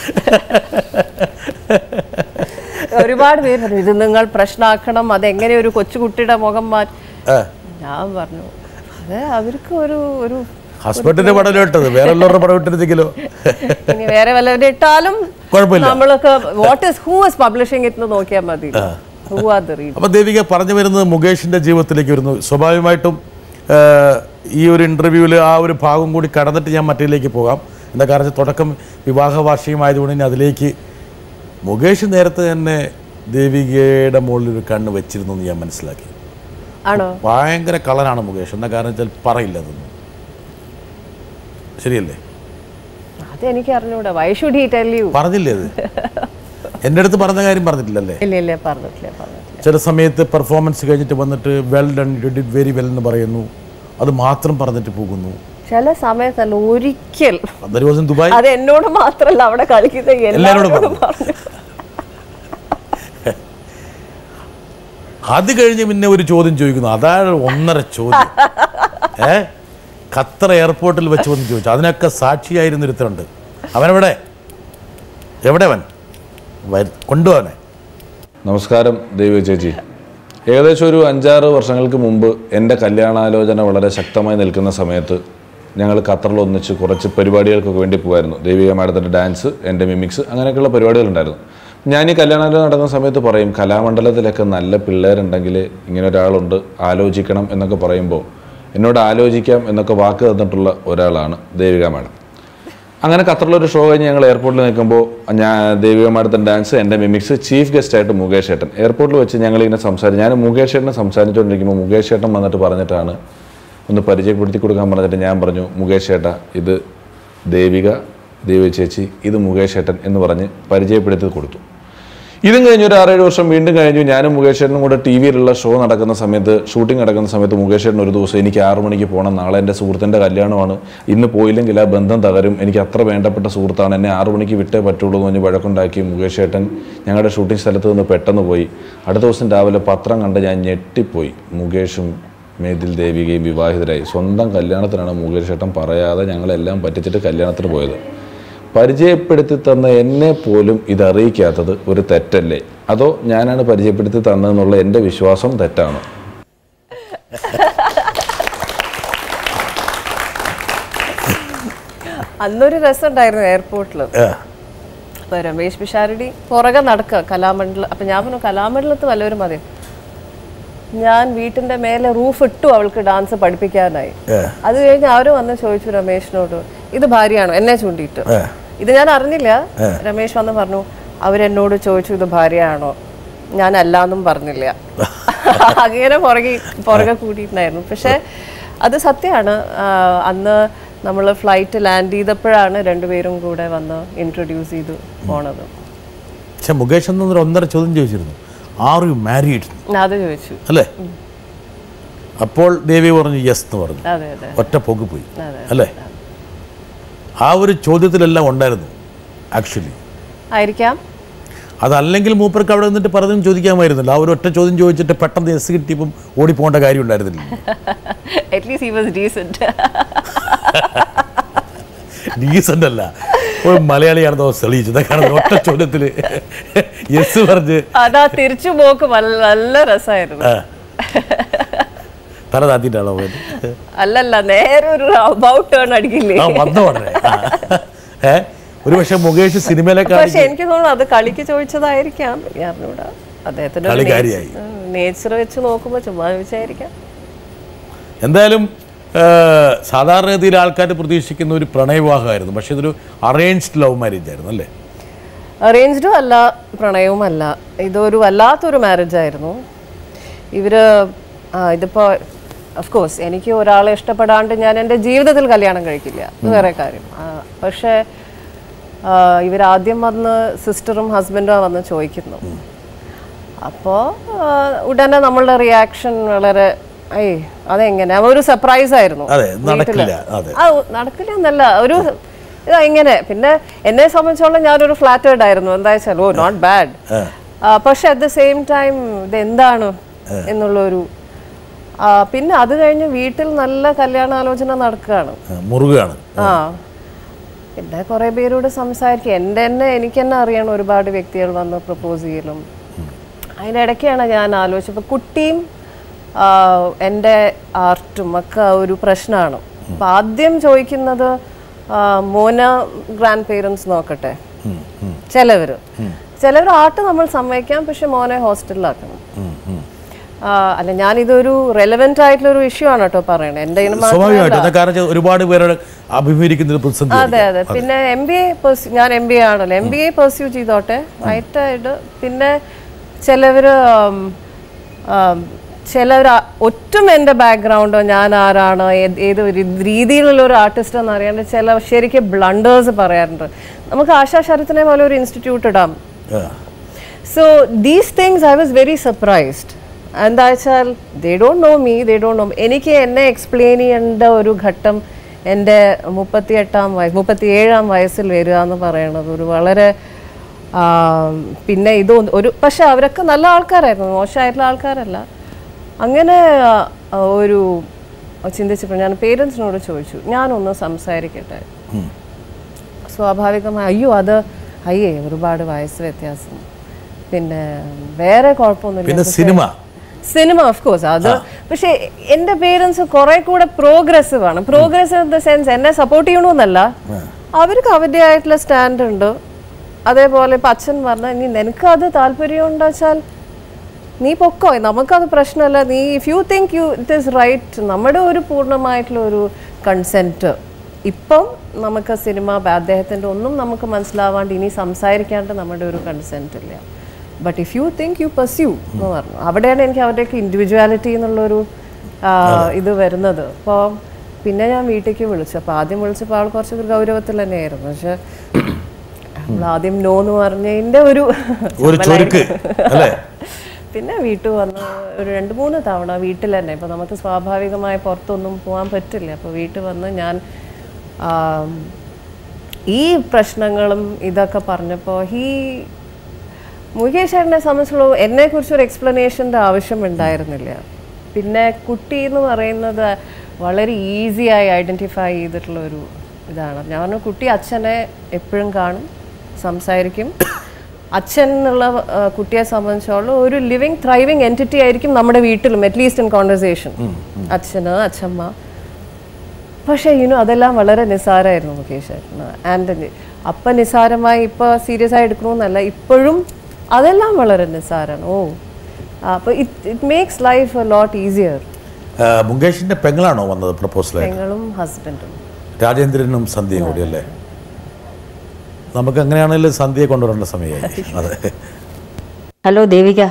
ഒരുപാട് പേര് പറഞ്ഞു ഇത് നിങ്ങൾ പ്രശ്നമാക്കണം അതെങ്ങനെ ഒരു കൊച്ചുകുട്ടിയുടെ മുഖം മാറ്റി ആ. ഞാൻ പറഞ്ഞു അത് അവർക്ക് ഒരു ഒരു ഹസ്ബൻഡിന്റെ പടം ഇട്ടത് വേറെ എല്ലാവരുടെ പടം ഇട്ടിരുന്നെങ്കിലോ ഇനി വേറെ വല്ലവരും ഇട്ടാലും കുഴപ്പമില്ല നമ്മളൊക്കെ what is who is publishing it നോക്കിയാൽ മതി ഹൂ ആർ ദ റീഡ് അപ്പൊ ദേവിക പറഞ്ഞു വരുന്നത് മുകേഷിന്റെ ജീവിതത്തിലേക്ക് വരുന്നു സ്വാഭാവികമായിട്ടും ആ, ഈ ഒരു ഇന്റർവ്യൂവിൽ ആ ഒരു ഭാഗം കൂടി കടന്നിട്ട് ഞാൻ മറ്റേലേക്ക് പോകാം എന്താ കാരണം വെച്ചാൽ തുടക്കം വിവാഹ വാർഷികമായതുകൊണ്ട് ഇനി അതിലേക്ക് മുകേഷ് നേരത്തെ തന്നെ ദേവികയുടെ മുകളിൽ ഒരു കണ്ണ് വെച്ചിരുന്നു എന്ന് ഞാൻ മനസ്സിലാക്കി ആണോ ഭയങ്കര കളറാണ് മുകേഷ് എന്നാ കാരണം വെച്ചാൽ പറയില്ല അതൊന്നും ശരിയല്ലേ അതെനിക്ക് അറിഞ്ഞൂടാ why should he tell you പറഞ്ഞില്ലേ അത് എൻ്റെ അടുത്ത് പറഞ്ഞ കാര്യം പറഞ്ഞിട്ടില്ലല്ലേ ഇല്ല ഇല്ല പറഞ്ഞിട്ടില്ല പറഞ്ഞിട്ടില്ല ചില സമയത്ത് പെർഫോമൻസ് കഴിഞ്ഞിട്ട് വന്നിട്ട് well done you did very well എന്ന് പറയുന്നു അത് മാത്രം പറഞ്ഞിട്ട് പോകുന്നു ചില സമയത്തല്ല ഒരിക്കൽ ദർ വാസ് ഇൻ ദുബായ് അത് എന്നോട് മാത്രല്ല അവിടെ കളിക്കുന്ന എല്ലാവരോടും എല്ലാവരോടും പറഞ്ഞു. പറഞ്ഞു അത് കഴിഞ്ഞ് പിന്നെ ഒരു ചോദ്യം ചോദിക്കുന്നു അതാണ് ഒന്നര ചോദ്യം ഏ ഖത്തർ എയർപോർട്ടിൽ വെച്ച് വന്ന് ചോദിച്ചു അതിനൊക്കെ സാക്ഷിയായിരുന്ന ഒരുത്തരുണ്ട് അവനെവിടെ എവിടെ അവൻ വരു- കൊണ്ടുപോവനെ നമസ്കാരം ദേവി ചേച്ചി ഏകദേശം ഒരു അഞ്ചാറ് വർഷങ്ങൾക്ക് മുമ്പ് എൻ്റെ കല്യാണാലോചന വളരെ ശക്തമായി നിൽക്കുന്ന സമയത്ത് ഞങ്ങൾ ഖത്തറിൽ ഒന്നിച്ച് കുറച്ച് പരിപാടികൾക്കൊക്കെ വേണ്ടി പോകുമായിരുന്നു ദേവിക മാഡത്തിൻ്റെ ഡാൻസ് എൻ്റെ മിമിക്സ് അങ്ങനെയൊക്കെയുള്ള പരിപാടികളുണ്ടായിരുന്നു ഞാൻ ഈ കല്യാണാലോചന നടക്കുന്ന സമയത്ത് പറയും കലാമണ്ഡലത്തിലൊക്കെ നല്ല പിള്ളേരുണ്ടെങ്കിൽ ഇങ്ങനെ ഒരാളുണ്ട് ആലോചിക്കണം എന്നൊക്കെ പറയുമ്പോൾ എന്നോട് ആലോചിക്കാം എന്നൊക്കെ വാക്ക് തന്നിട്ടുള്ള ഒരാളാണ് ദേവിക മാഡം അങ്ങനെ ഖത്തറിലൊരു ഷോ കഴിഞ്ഞ് ഞങ്ങൾ എയർപോർട്ടിൽ നിൽക്കുമ്പോൾ ഞാൻ ദേവിക മാഡത്തിൻ്റെ ഡാൻസ് എൻ്റെ മിമിക്സ് ചീഫ് ഗസ്റ്റ് ആയിട്ട് മുകേഷ് ഏട്ടൻ എയർപോർട്ടിൽ വെച്ച് ഞങ്ങളിങ്ങനെ സംസാരിച്ച് ഞാൻ മുകേഷ് ഏട്ടനെ സംസാരിച്ചുകൊണ്ടിരിക്കുമ്പോൾ മുകേഷ് ഏട്ടൻ വന്നിട്ട് പറഞ്ഞിട്ടാണ് ഒന്ന് പരിചയപ്പെടുത്തി കൊടുക്കാൻ പറഞ്ഞിട്ട് ഞാൻ പറഞ്ഞു മുകേഷ് ഏട്ട ഇത് ദേവിക ദേവി ചേച്ചി ഇത് മുകേഷ് ഏട്ടൻ എന്ന് പറഞ്ഞ് പരിചയപ്പെടുത്തി കൊടുത്തു ഇതും കഴിഞ്ഞ് ഒരു ആറേഴ് വർഷം വീണ്ടും കഴിഞ്ഞു ഞാനും മുകേഷ് ഏട്ടനും കൂടെ ടി വിയിലുള്ള ഷോ നടക്കുന്ന സമയത്ത് ഷൂട്ടിംഗ് നടക്കുന്ന സമയത്ത് മുകേഷ് ഏട്ടൻ ഒരു ദിവസം എനിക്ക് ആറു മണിക്ക് പോകണം നാളെ എൻ്റെ സുഹൃത്തിൻ്റെ കല്യാണമാണ് ഇന്ന് പോയില്ലെങ്കിൽ ആ ബന്ധം തകരും എനിക്ക് അത്ര വേണ്ടപ്പെട്ട സുഹൃത്താണ് എന്നെ ആറു മണിക്ക് വിട്ടേ പറ്റുള്ളൂ എന്ന് പറഞ്ഞ് വഴക്കുണ്ടാക്കി മുകേഷ് ഏട്ടൻ ഞങ്ങളുടെ ഷൂട്ടിംഗ് സ്ഥലത്ത് നിന്ന് പെട്ടെന്ന് പോയി അടുത്ത ദിവസം രാവിലെ പത്രം കണ്ട് ഞാൻ ഞെട്ടിപ്പോയി മുകേഷും മേതിൽ ദേവികയും വിവാഹിതരായി സ്വന്തം കല്യാണത്തിനാണ് മുകേഷ് ഏട്ടൻ പറയാതെ ഞങ്ങളെല്ലാം പറ്റിച്ചിട്ട് കല്യാണത്തിന് പോയത് പരിചയപ്പെടുത്തി തന്ന എന്നെ പോലും ഇത് അറിയിക്കാത്തത് ഒരു തെറ്റല്ലേ അതോ ഞാനാണ് പരിചയപ്പെടുത്തി തന്നതെന്നുള്ള എൻ്റെ വിശ്വാസം തെറ്റാണ് അന്നൊരു രസമുണ്ടായിരുന്നു എയർപോർട്ടിൽ ഏ, അപ്പൊ രമേശ് പിഷാരടി പുറകെ നടക്കുക കലാമണ്ഡലം അപ്പൊ ഞാൻ പറഞ്ഞു കലാമണ്ഡലത്ത് വല്ലവരും മതി ഞാൻ വീട്ടിന്റെ മേലെ റൂഫ് ഇട്ടു അവൾക്ക് ഡാൻസ് പഠിപ്പിക്കാനായി ഏ. അത് കഴിഞ്ഞ് അവര് വന്ന് ചോദിച്ചു രമേശിനോട് ഇത് ഭാര്യയാണോ എന്നെ ചൂണ്ടിയിട്ട് ഏ. ഇത് ഞാൻ അറിഞ്ഞില്ല രമേശ് വന്ന് പറഞ്ഞു അവരെന്നോട് ചോദിച്ചു ഇത് ഭാര്യയാണോ ഞാൻ അല്ലാന്നും പറഞ്ഞില്ല അങ്ങനെ പുറകെ പുറകെ കൂടിയിട്ടുണ്ടായിരുന്നു പക്ഷെ അത് സത്യമാണ് അന്ന് നമ്മൾ ഫ്ലൈറ്റ് ലാൻഡ് ചെയ്തപ്പോഴാണ് രണ്ടുപേരും കൂടെ വന്ന് ഇൻട്രൊഡ്യൂസ് ചെയ്ത് പോണത് പക്ഷെ മുകേഷ് എന്നൊരു ഒന്നര ചോദ്യം ചോദിച്ചിരുന്നു ആർ യു മാരീഡ് അത് ചോദിച്ചു അല്ലേ അപ്പോൾ ദേവി പറഞ്ഞു യെസ് എന്ന് പറഞ്ഞു അതെ അതെ ഒറ്റ പോക്ക് പോയി അതെ. അല്ലേ ആ ഒരു ചോദ്യത്തിലെല്ലാം ഉണ്ടായിരുന്നു ആക്ച്വലി ആയിരിക്കാം അതല്ലെങ്കിൽ മൂപ്പർക്ക് അവിടെ നിന്നിട്ട് പലതും ചോദിക്കാമായിരുന്നില്ല ആ ഒരു ഒറ്റ ചോദ്യം ചോദിച്ചിട്ട് പെട്ടെന്ന് എസ് കിട്ടിയപ്പം ഓടിപ്പോകേണ്ട കാര്യം ഉണ്ടായിരുന്നില്ല at least he was decent decent അല്ല ഒരു മലയാളിയാണെന്നോ തെളിയിച്ചത് കാരണം ഒറ്റ ചോദ്യത്തിൽ യെസ് പറഞ്ഞ് അതാ തിരിച്ചു പോക്ക് നല്ല നല്ല രസമായിരുന്നു ആ. തല താത്തിട്ടാണോ പോയത് അല്ലല്ല നേരെ ഒരു അബൌട്ട് ടേൺ അടിക്കില്ലേ ആ വന്ന ഉടനെ ആ. ഏ ഒരു പക്ഷെ മുകേഷ് സിനിമയിലൊക്കെ പക്ഷെ എനിക്ക് തോന്നുന്നു അത് കളിക്ക് ചോദിച്ചതായിരിക്കാം ഞാൻ അറിഞ്ഞൂടാ അദ്ദേഹത്തിന്റെ കളിക്കാരിയായി. നേച്ചർ വെച്ച് നോക്കുമ്പോ ചുമ്മാ ചോദിച്ചായിരിക്കാം എന്തായാലും ആ, സാധാരണഗതിയിൽ ആൾക്കാർ പ്രതീക്ഷിക്കുന്ന ഒരു പ്രണയവിവാഹമായിരുന്നു പക്ഷെ ഇതൊരു അറേഞ്ച്ഡ് ലവ് മാരേജ് ആയിരുന്നു അല്ലേ അറേഞ്ച്ഡും അല്ല പ്രണയവും അല്ല ഇതൊരു വല്ലാത്തൊരു മാരേജ് ആയിരുന്നു ഇവര് ആ, ഇതിപ്പോ ഓഫ് കോഴ്സ് എനിക്ക് ഒരാളെ ഇഷ്ടപ്പെടാണ്ട് ഞാൻ എൻ്റെ ജീവിതത്തിൽ കല്യാണം കഴിക്കില്ല അത് വേറെ കാര്യം ആ, പക്ഷേ ആ, ഇവരാദ്യം വന്ന് സിസ്റ്ററും ഹസ്ബൻഡും വന്ന് ചോദിക്കുന്നു അപ്പോൾ ഉടനെ നമ്മളുടെ റിയാക്ഷൻ വളരെ ഏയ് അതെങ്ങനെ ഒരു സർപ്രൈസ് ആയിരുന്നു അതെ, വീട്ടില്. നടക്കില്ല, അതെ. ആ നടക്കില്ല എന്നല്ല ഒരു ഇതാ ഇങ്ങനെ പിന്നെ എന്നെ സംബന്ധിച്ചോളം ഞാനൊരു ഫ്ലാറ്റേഡ് ആയിരുന്നു എന്താ വെച്ചാൽ ഓ നോട്ട് ബാഡ് പക്ഷെ അറ്റ് ദ സെയിം ടൈം ഇത് എന്താണ് എന്നുള്ളൊരു ആ, പിന്നെ അത് കഴിഞ്ഞ് വീട്ടിൽ നല്ല കല്യാണാലോചന നടക്കുകയാണ് ആ, മുറുകയാണ് ആ പിന്നെ കുറേ പേരോട് സംസാരിക്കും എൻ്റെ തന്നെ എനിക്ക് തന്നെ അറിയണം ഒരുപാട് വ്യക്തികൾ വന്ന് പ്രപ്പോസ് ചെയ്യലും അതിൻ്റെ ഇടയ്ക്കാണ് ഞാൻ ആലോചിച്ചപ്പോൾ കുട്ടിയും ആ, എൻ്റെ ആർട്ടും ഒക്കെ ഒരു പ്രശ്നമാണ് അപ്പം ആദ്യം ചോദിക്കുന്നത് ആ, മോന ഗ്രാൻഡ് പേരൻസ് നോക്കട്ടെ ചിലവർ ചിലവർ ആർട്ട് നമ്മൾ സമ്മതിക്കാം പക്ഷെ മോനെ ഹോസ്റ്റലിലാക്കണം ആ, അല്ല ഞാനിതൊരു റെലവെന്റ് ആയിട്ടുള്ള ഒരു ഇഷ്യൂ ആണ് കേട്ടോ പറയണത് എൻ്റെ ഇതിന് മാത്രമല്ല സ്വാഭാവികമായിട്ടും എന്താ കാരണം വെച്ചാൽ ഒരുപാട് പേരുടെ അഭിമുഖീകരിക്കുന്ന ഒരു പ്രതിസന്ധി അതെ അതെ പിന്നെ എം ബി എ ഞാൻ എം ബി എ ആണല്ലോ എം ബി എ പെർസ്യൂ ചെയ്തോട്ടെ റൈറ്റായിട്ട് പിന്നെ ചിലവര് ഉം, ഉം, ചിലവർ ഒട്ടും എൻ്റെ ബാക്ക്ഗ്രൗണ്ടോ ഞാൻ ആരാണ് ഏത് ഏത് ഒരു രീതിയിലുള്ള ഒരു ആർട്ടിസ്റ്റ് എന്ന് അറിയാണ്ട് ചില ശരിക്കും ബ്ലണ്ടേഴ്സ് പറയാറുണ്ട് നമുക്ക് ആശാ ശരത്തിനെ പോലെ ഒരു ഇൻസ്റ്റിറ്റ്യൂട്ട് ഇടാം so these things I was very surprised എന്താ വെച്ചാൽ they don't know me they don't know എനിക്ക് എന്നെ എക്സ്പ്ലെയിൻ ചെയ്യേണ്ട ഒരു ഘട്ടം എൻ്റെ മുപ്പത്തി എട്ടാം വയസ്സ് മുപ്പത്തി ഏഴാം വയസ്സിൽ വരിക എന്ന് പറയുന്നത് ഒരു വളരെ ആ, പിന്നെ ഇത് ഒന്ന് ഒരു പക്ഷെ അവരൊക്കെ നല്ല ആൾക്കാരായിരുന്നു മോശമായിട്ടുള്ള ആൾക്കാരല്ല അങ്ങനെ ആ, ഒരു ചിന്തിച്ചപ്പോൾ ഞാൻ പേരൻസിനോട് ചോദിച്ചു ഞാനൊന്ന് സംസാരിക്കട്ടെ സ്വാഭാവികമായി അയ്യോ അത് അയ്യേ ഒരുപാട് വയസ്സ് വ്യത്യാസം പിന്നെ വേറെ കുഴപ്പമൊന്നുമില്ല പിന്നെ സിനിമ സിനിമ ഓഫ് കോഴ്സ് അത് പക്ഷെ എന്റെ പേരൻസ് കുറെ കൂടെ പ്രോഗ്രസീവ് ആണ് പ്രോഗ്രസീവ് ഇൻ ദ സെൻസ് എന്നെ സപ്പോർട്ട് ചെയ്യണമെന്നല്ല അവർക്ക് അവരുടേതായിട്ടുള്ള സ്റ്റാൻഡ് ഉണ്ട് അതേപോലെ ഇപ്പൊ അച്ഛൻ പറഞ്ഞ ഇനി നിനക്ക് അത് താല്പര്യം ഉണ്ടോ വെച്ചാൽ നീ പൊക്കോ നമുക്കത് പ്രശ്നമല്ല നീ if you think you it is right നമ്മുടെ ഒരു പൂർണ്ണമായിട്ടുള്ള ഒരു കൺസെൻറ്റ് ഇപ്പം നമുക്ക് സിനിമ അദ്ദേഹത്തിൻ്റെ ഒന്നും നമുക്ക് മനസ്സിലാവാണ്ട് ഇനി സംസാരിക്കാണ്ട് നമ്മുടെ ഒരു കൺസെൻറ്റ് ഇല്ല but if you think you pursue എന്ന് പറഞ്ഞു അവിടെയാണ് എനിക്ക് അവരുടെയൊക്കെ ഇൻഡിവിജ്വാലിറ്റി എന്നുള്ളൊരു ആ, ഇത് വരുന്നത് അപ്പോൾ പിന്നെ ഞാൻ വീട്ടിലേക്ക് വിളിച്ചു അപ്പോൾ ആദ്യം വിളിച്ചപ്പോൾ ആൾ കുറച്ച് ഗൗരവത്തിൽ തന്നെയായിരുന്നു പക്ഷെ നമ്മൾ ആദ്യം നോ എന്ന് പറഞ്ഞതിൻ്റെ ഒരു ഒരു ചുരുക്ക് അല്ലേ പിന്നെ വീട്ടിൽ വന്ന് ഒരു രണ്ട് മൂന്ന് തവണ വീട്ടിൽ തന്നെ ഇപ്പോൾ നമുക്ക് സ്വാഭാവികമായി പുറത്തൊന്നും പോകാൻ പറ്റില്ല അപ്പോൾ വീട്ടിൽ വന്ന് ഞാൻ ആം, ഈ പ്രശ്നങ്ങളും ഇതൊക്കെ പറഞ്ഞപ്പോൾ ഈ മുകേഷ് ചേട്ടനെ സംബന്ധിച്ചുള്ള എന്നെക്കുറിച്ച് ഒരു എക്സ്പ്ലനേഷൻ്റെ ആവശ്യം ഉണ്ടായിരുന്നില്ല പിന്നെ കുട്ടി എന്ന് പറയുന്നത് വളരെ ഈസിയായി ഐഡൻറ്റിഫൈ ചെയ്തിട്ടുള്ള ഒരു ഇതാണ് ഞാൻ പറഞ്ഞു കുട്ടി അച്ഛനെ എപ്പോഴും കാണും സംസാരിക്കും അച്ഛൻ എന്നുള്ള ആ, കുട്ടിയെ സംബന്ധിച്ചോളം ഒരു ലിവിങ് ത്രൈവിങ് എൻറ്റിറ്റി ആയിരിക്കും നമ്മുടെ വീട്ടിലും അറ്റ്ലീസ്റ്റ് ഇൻ കോൺവെർസേഷൻ അച്ഛന് അച്ഛമ്മ പക്ഷേ യുനോ അതെല്ലാം വളരെ നിസ്സാരമായിരുന്നു മുകേഷ് ചേട്ടന് ആൻഡ് അപ്പം നിസ്സാരമായി ഇപ്പോൾ സീരിയസ് ആയി എടുക്കണമെന്നല്ല ഇപ്പോഴും അതെല്ലാം വളരെ നിസ്സാരമാണ് ഓ അപ്പോൾ it it makes life a lot easier ആ, മുകേഷിന്റെ പെങ്ങളാണോ വന്നത് പ്രപ്പോസലായിട്ട് ഞങ്ങളും ഹസ്ബൻഡും രാജേന്ദ്രനും സന്ധ്യയും കൂടി അല്ലേ നമുക്ക് അങ്ങനെയാണെങ്കിലും സന്ധ്യയെ കൊണ്ടുവരേണ്ട സമയമായി അതെ ഹലോ ദേവിക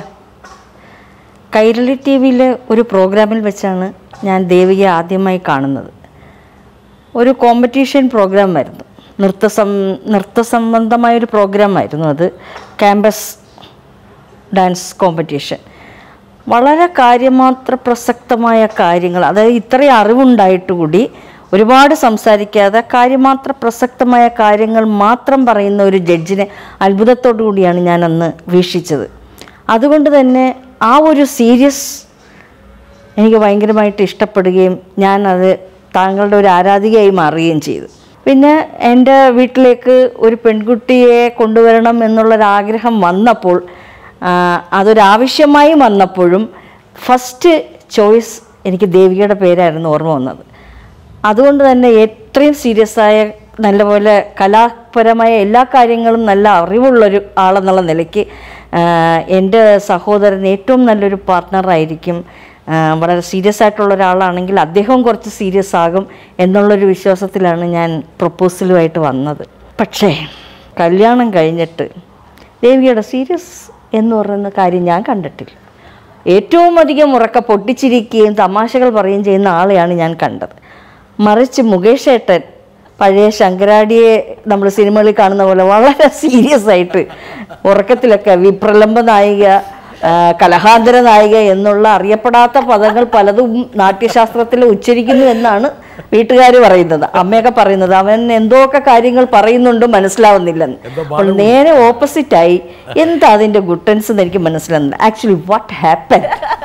കൈരളി ടി വിയിലെ ഒരു പ്രോഗ്രാമിൽ വെച്ചാണ് ഞാൻ ദേവിക ആദ്യമായി കാണുന്നത് ഒരു കോമ്പറ്റീഷൻ പ്രോഗ്രാമായിരുന്നു നൃത്ത സം നൃത്ത സംബന്ധമായൊരു പ്രോഗ്രാമായിരുന്നു അത് ക്യാമ്പസ് ഡാൻസ് കോമ്പറ്റീഷൻ വളരെ കാര്യമാത്ര പ്രസക്തമായ കാര്യങ്ങൾ അതായത് ഇത്രയും അറിവുണ്ടായിട്ട് കൂടി ഒരുപാട് സംസാരിക്കാതെ കാര്യമാത്ര പ്രസക്തമായ കാര്യങ്ങൾ മാത്രം പറയുന്ന ഒരു ജഡ്ജിനെ അത്ഭുതത്തോടു കൂടിയാണ് ഞാൻ അന്ന് വീക്ഷിച്ചത് അതുകൊണ്ട് തന്നെ ആ ഒരു സീരിയസ് എനിക്ക് ഭയങ്കരമായിട്ട് ഇഷ്ടപ്പെടുകയും ഞാൻ അത് താങ്കളുടെ ഒരു ആരാധികയായി മാറുകയും ചെയ്തു പിന്നെ എൻ്റെ വീട്ടിലേക്ക് ഒരു പെൺകുട്ടിയെ കൊണ്ടുവരണം എന്നുള്ളൊരാഗ്രഹം വന്നപ്പോൾ ആ, അതൊരാവശ്യമായി വന്നപ്പോഴും ഫസ്റ്റ് ചോയ്സ് എനിക്ക് ദേവികയുടെ പേരായിരുന്നു ഓർമ്മ വന്നത് അതുകൊണ്ട് തന്നെ എത്രയും സീരിയസ് ആയ നല്ലപോലെ കലാപരമായ എല്ലാ കാര്യങ്ങളും നല്ല അറിവുള്ളൊരു ആളെന്നുള്ള നിലയ്ക്ക് ആ, എൻ്റെ സഹോദരൻ ഏറ്റവും നല്ലൊരു പാർട്ട്ണറായിരിക്കും ആ, വളരെ സീരിയസ് ആയിട്ടുള്ള ഒരാളാണെങ്കിൽ അദ്ദേഹവും കുറച്ച് സീരിയസ് ആകും എന്നുള്ളൊരു വിശ്വാസത്തിലാണ് ഞാൻ പ്രപ്പോസലുമായിട്ട് വന്നത് പക്ഷേ കല്യാണം കഴിഞ്ഞിട്ട് ദേവിയുടെ സീരിയസ് എന്ന് പറയുന്ന കാര്യം ഞാൻ കണ്ടിട്ടില്ല ഏറ്റവും അധികം ഉറക്ക പൊട്ടിച്ചിരിക്കുകയും തമാശകൾ പറയുകയും ചെയ്യുന്ന ആളെയാണ് ഞാൻ കണ്ടത് മറിച്ച് മുകേഷ് ഏട്ടൻ പഴയ ശങ്കരാടിയെ നമ്മൾ സിനിമകളിൽ കാണുന്ന പോലെ വളരെ സീരിയസ് ആയിട്ട് ഉറക്കത്തിലൊക്കെ വിപ്രലംബ നായിക ആ, കലഹാന്തര നായിക എന്നുള്ള അറിയപ്പെടാത്ത പദങ്ങൾ പലതും നാട്യശാസ്ത്രത്തിൽ ഉച്ചരിക്കുന്നു എന്നാണ് വീട്ടുകാർ പറയുന്നത് അമ്മയൊക്കെ പറയുന്നത് അവൻ എന്തോക്കെ കാര്യങ്ങൾ പറയുന്നുണ്ട് മനസ്സിലാവുന്നില്ലെന്ന് അപ്പോൾ നേരെ ഓപ്പോസിറ്റായി എന്താ അതിൻ്റെ ഗുട്ടൻസ് എന്ന് എനിക്ക് മനസ്സിലാവുന്നില്ല ആക്ച്വലി വാട്ട് ഹാപ്പൻ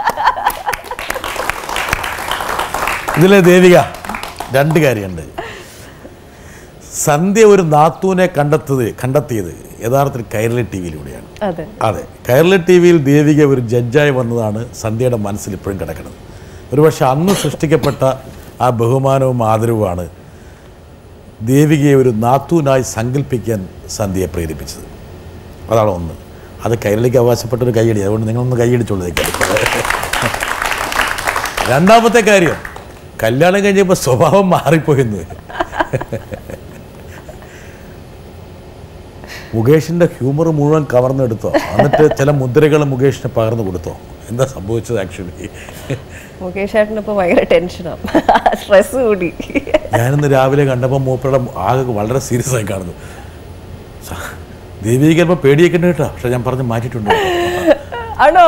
ഇതിലെ ദേവിക രണ്ട് കാര്യമുണ്ട് സന്ധ്യ ഒരു നാത്തൂനെ കണ്ടെത്തത് കണ്ടെത്തിയത് യഥാർത്ഥത്തിൽ കൈരളി ടി വിയിലൂടെയാണ് അതെ അതെ കൈരളി ടി വിയിൽ ദേവിക ഒരു ജഡ്ജായി വന്നതാണ് സന്ധ്യയുടെ മനസ്സിൽ ഇപ്പോഴും കിടക്കുന്നത് ഒരുപക്ഷെ അന്ന് സൃഷ്ടിക്കപ്പെട്ട ആ ബഹുമാനവും ആദരവുമാണ് ദേവികയെ ഒരു നാത്തൂനായി സങ്കല്പിക്കാൻ സന്ധ്യയെ പ്രേരിപ്പിച്ചത് അതാണ് ഒന്ന് അത് കൈരളിക്ക് അവകാശപ്പെട്ട ഒരു കൈയടി അതുകൊണ്ട് നിങ്ങളൊന്ന് കൈയടിച്ചോളൂ രണ്ടാമത്തെ കാര്യം കല്യാണം കഴിഞ്ഞപ്പോൾ സ്വഭാവം മാറിപ്പോയിന്ന് മുകേഷിന്റെ ഹ്യൂമർ മുഴുവൻ കവർന്നെടുത്തോ എന്നിട്ട് ചില മുദ്രകൾ മുകേഷിന് പകർന്നു കൊടുത്തോ എന്താ സംഭവിച്ചത് ആക്ച്വലി മുകേഷ് ഏട്ടന് ഇപ്പോൾ ഭയങ്കര ടെൻഷനാണ് സ്ട്രെസ് കൂടി ഞാനിന്ന് രാവിലെ കണ്ടപ്പോൾ മൂപ്പരുടെ ആകെ വളരെ സീരിയസ് ആയി കാണുന്നു സ- ദേവിക്ക് ചിലപ്പോൾ പേടിയൊക്കെ ഉണ്ട് കേട്ടോ പക്ഷെ ഞാൻ പറഞ്ഞ് മാറ്റിയിട്ടുണ്ട് ആണോ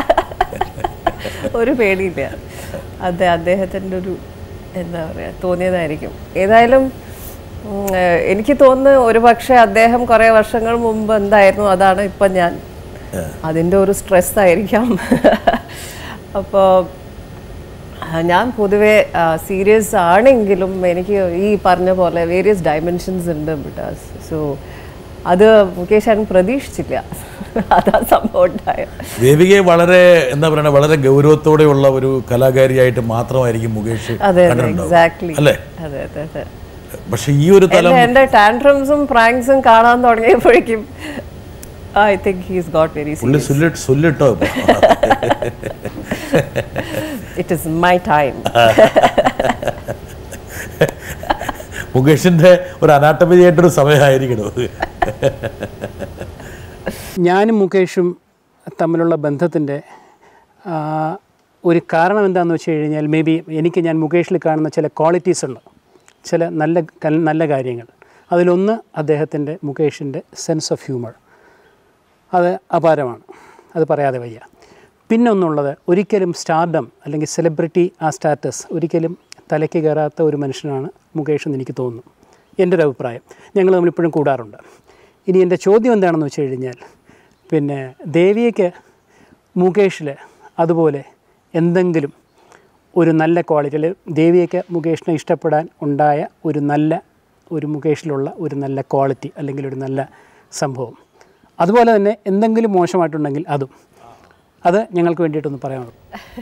ഒരു പേടിയില്ല അതെ അദ്ദേഹത്തിൻ്റെ ഒരു എന്താ പറയുക തോന്നിയതായിരിക്കും ഏതായാലും ഉം, ഏഹ്, എനിക്ക് തോന്നുന്നു ഒരു പക്ഷേ അദ്ദേഹം കുറേ വർഷങ്ങൾ മുമ്പ് എന്തായിരുന്നു അതാണ് ഇപ്പം ഞാൻ അതിൻ്റെ ഒരു സ്ട്രെസ് ആയിരിക്കാം അപ്പോൾ ഞാൻ പൊതുവെ സീരിയസ് ആണെങ്കിലും എനിക്ക് ഈ പറഞ്ഞ പോലെ വേരിയസ് ഡയമെൻഷൻസ് ഉണ്ട് ബിട്ടാസ് സോ അത് മുകേഷ് ഏട്ടൻ പ്രതീക്ഷിച്ചില്ല അതാ സംഭവം ഉണ്ടായത് ദേവികയെ വളരെ എന്താ പറയുക വളരെ ഗൗരവത്തോടെയുള്ള ഒരു കലാകാരിയായിട്ട് മാത്രമായിരിക്കും മുകേഷ് അതെ അതെ കണ്ടിട്ടുണ്ടാവുക. എക്സാക്ട്ലി അല്ലേ അതെ അതെ അതെ പക്ഷെ ഈ ഒരു തലം എന്റെ എന്റെ ടാൻട്രംസും പ്രാങ്ക്സും കാണാൻ തുടങ്ങിയപ്പോഴേക്കും I think he's got very പുള്ളി സുല്ലിട്ട് സുല്ലിട്ടോ ഇപ്പൊ ഇറ്റ് ഇസ് മൈ ടൈം മുകേഷിന്റെ ഒരു അനാട്ടമിയായിട്ടൊരു സമയമായിരിക്കണം ഞാനും മുകേഷും തമ്മിലുള്ള ബന്ധത്തിൻ്റെ ആ, ഒരു കാരണം എന്താണെന്ന് വെച്ച് കഴിഞ്ഞാൽ മേ ബി എനിക്ക് ഞാൻ മുകേഷിൽ കാണുന്ന ചില ക്വാളിറ്റീസ് ഉണ്ട് ചില നല്ല ക- നല്ല കാര്യങ്ങൾ അതിലൊന്ന് അദ്ദേഹത്തിൻ്റെ മുകേഷിൻ്റെ സെൻസ് ഓഫ് ഹ്യൂമർ അത് അപാരമാണ് അത് പറയാതെ വയ്യ പിന്നെ ഒന്നുള്ളത് ഒരിക്കലും സ്റ്റാർഡം അല്ലെങ്കിൽ സെലിബ്രിറ്റി ആ സ്റ്റാറ്റസ് ഒരിക്കലും തലയ്ക്ക് കയറാത്ത ഒരു മനുഷ്യനാണ് മുകേഷ് എന്ന് എനിക്ക് തോന്നുന്നു എൻ്റെ ഒരു അഭിപ്രായം ഞങ്ങൾ തമ്മിൽ ഇപ്പോഴും കൂടാറുണ്ട് ഇനി എൻ്റെ ചോദ്യം എന്താണെന്ന് വെച്ച് കഴിഞ്ഞാൽ പിന്നെ ദേവിയയ്ക്ക് മുകേഷിൽ അതുപോലെ എന്തെങ്കിലും ഒരു നല്ല ക്വാളിറ്റി അല്ലെങ്കിൽ ദേവിയയ്ക്ക് മുകേഷിനെ ഇഷ്ടപ്പെടാൻ ഉണ്ടായ ഒരു നല്ല ഒരു മുകേഷിലുള്ള ഒരു നല്ല ക്വാളിറ്റി അല്ലെങ്കിൽ ഒരു നല്ല സംഭവം അതുപോലെ തന്നെ എന്തെങ്കിലും മോശമായിട്ടുണ്ടെങ്കിൽ അതും അത് ഞങ്ങൾക്ക് വേണ്ടിയിട്ടൊന്ന് പറയാനുള്ളൂ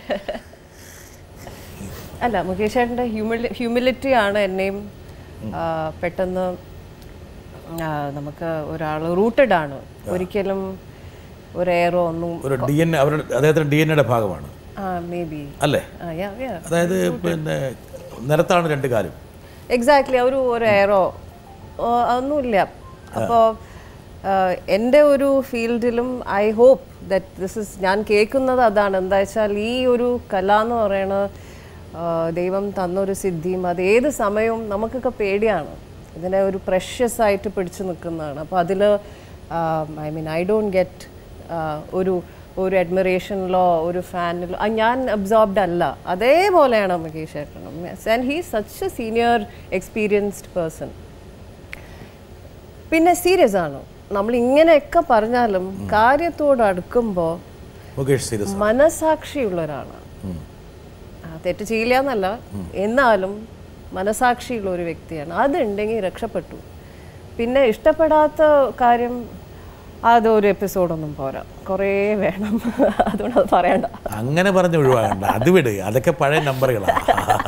അല്ല മുകേഷ് ചേട്ടൻ്റെ ഹ്യൂമിലി ഹ്യൂമിലിറ്റി ആണ് എന്നെയും ആ, പെട്ടെന്ന് ആ, നമുക്ക് ഒരാൾ റൂട്ടഡ് ആണ് ഒരിക്കലും ഒരു എയറോ ഒന്നും ഒരു ഡി എൻ അവരുടെ അദ്ദേഹത്തിന്റെ ഡി എൻ എയുടെ ഭാഗമാണ് മേ ബി അല്ലേ അതായത് പിന്നെ നിരത്താണ് രണ്ട് കാലും എക്സാക്ട്ലി ഒരു ഒരു എയറോ ഒന്നുമില്ല അപ്പോൾ എൻ്റെ ഒരു ഫീൽഡിലും I hope that this is ഞാൻ കേൾക്കുന്നത് അതാണ് എന്താ വെച്ചാൽ ഈ ഒരു കല എന്ന് പറയണ ആ, ദൈവം തന്നൊരു സിദ്ധിയും അത് ഏത് സമയവും നമുക്കൊക്കെ പേടിയാണ് ഇതിനെ ഒരു പ്രഷ്യസ് ആയിട്ട് പിടിച്ചു നിൽക്കുന്നതാണ് അപ്പോൾ അതിൽ I mean I don't get ഒരു ഒരു അഡ്മിറേഷനിലോ ഒരു ഫാനിലോ ഞാൻ അബ്സോർബ്ഡ് അല്ല അതേപോലെയാണ് മുകേഷ് ചേട്ടനും and he such a senior experienced person പിന്നെ സീരിയസ് ആണ് നമ്മൾ ഇങ്ങനെയൊക്കെ പറഞ്ഞാലും കാര്യത്തോട് അടുക്കുമ്പോൾ മുകേഷ് സീരിയസ് മനസാക്ഷിയുള്ള ഒരാളാണ് ആ, തെറ്റ് ചെയ്യില്ല എന്നല്ല എന്നാലും മനസാക്ഷിയുള്ള ഒരു വ്യക്തിയാണ് അതുണ്ടെങ്കിൽ രക്ഷപ്പെട്ടു പിന്നെ ഇഷ്ടപ്പെടാത്ത കാര്യം അതൊരു എപ്പിസോഡൊന്നും പോരാ കുറേ വേണം അതുകൊണ്ട് അത് പറയണ്ട അങ്ങനെ പറഞ്ഞ് ഒഴിവാകണ്ട അത് വിട് അതൊക്കെ പഴയ നമ്പറുകളാണ്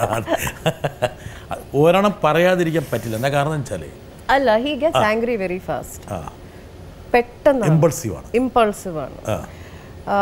ഒരെണ്ണം പറയാതിരിക്കാൻ പറ്റില്ല എന്താ കാരണം വെച്ചാൽ അല്ല he gets angry very fast ആ പെട്ടെന്ന് ഇമ്പൾസീവ് ആണ് ഇമ്പൾസീവ് ആണ് ആ ആ,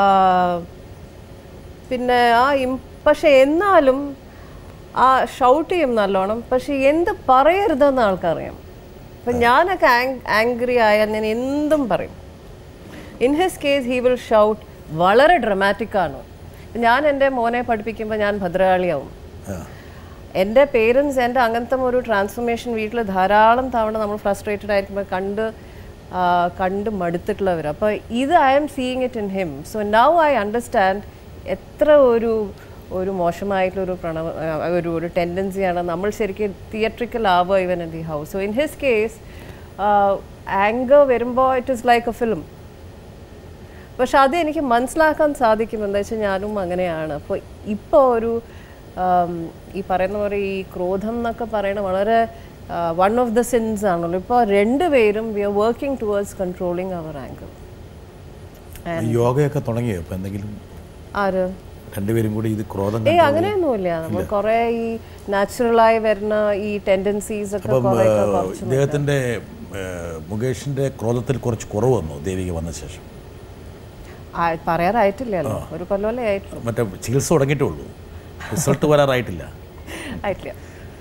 പിന്നെ ആ ഇം പക്ഷെ എന്നാലും ആ ഷൗട്ട് ചെയ്യും നല്ലോണം പക്ഷെ എന്ത് പറയരുതെന്ന് ആൾക്കറിയാം ഇപ്പം ഞാനൊക്കെ ആംഗ്രി ആയാൽ ഞാൻ എന്തും പറയും in his case he will shout വളരെ ഡ്രമാറ്റിക് ആണ് ഞാൻ എൻ്റെ മോനെ പഠിപ്പിക്കുമ്പോൾ ഞാൻ ഭദ്രകാളിയാവും എൻ്റെ പേരൻസ് എൻ്റെ അങ്ങനത്തെ ഒരു ട്രാൻസ്ഫോർമേഷൻ വീട്ടിൽ ധാരാളം തവണ നമ്മൾ ഫ്രസ്ട്രേറ്റഡ് ആയിരിക്കുമ്പോൾ കണ്ട് ആ, കണ്ട് മടുത്തിട്ടുള്ളവർ അപ്പോൾ ഇത് I'm seeing it in him so now I understand എത്ര ഒരു ഒരു മോശമായിട്ടുള്ളൊരു പ്രണവ ആ, ഒരു ഒരു ടെൻഡൻസിയാണ് നമ്മൾ ശരിക്കും തിയേറ്ററിക്കൽ ആവുക even in the house so in his case anger വരുമ്പോൾ it is like a film പക്ഷെ അത് എനിക്ക് മനസ്സിലാക്കാൻ സാധിക്കും എന്താ വെച്ചാൽ ഞാനും അങ്ങനെയാണ് അപ്പോൾ ഇപ്പോൾ ഒരു ആം, ഈ പറയുന്ന പോലെ ഈ ക്രോധം എന്നൊക്കെ പറയുന്നത് വളരെ വൺ ഓഫ് ദ സിൻസ് ആണല്ലോ ഇപ്പോൾ രണ്ടുപേരും we are working towards controlling our anger യോഗയൊക്കെ തുടങ്ങിയോ ഇപ്പം എന്തെങ്കിലും ആര് രണ്ടുപേരും കൂടി ഇത് ക്രോധം ഏയ് അങ്ങനെയൊന്നുമില്ല നമ്മൾ കുറേ ഈ നാച്ചുറലായി വരുന്ന ഈ ടെൻഡൻസീസ് ഒക്കെ അപ്പം കുറേ ഏഹ്, കുറച്ച് ഇദ്ദേഹത്തിൻ്റെ ഏഹ്, മുകേഷിൻ്റെ ക്രോധത്തിൽ കുറച്ച് കുറവ് വന്നു ദേവിക വന്ന ശേഷം ആ, പറയാറായിട്ടില്ലല്ലോ ഒരു കൊല്ലമല്ലേ ആയിട്ടുള്ളൂ മറ്റേ ചികിത്സ തുടങ്ങിയിട്ടേ ഉള്ളൂ റിസൾട്ട് വരാറായിട്ടില്ല ആയിട്ടില്ല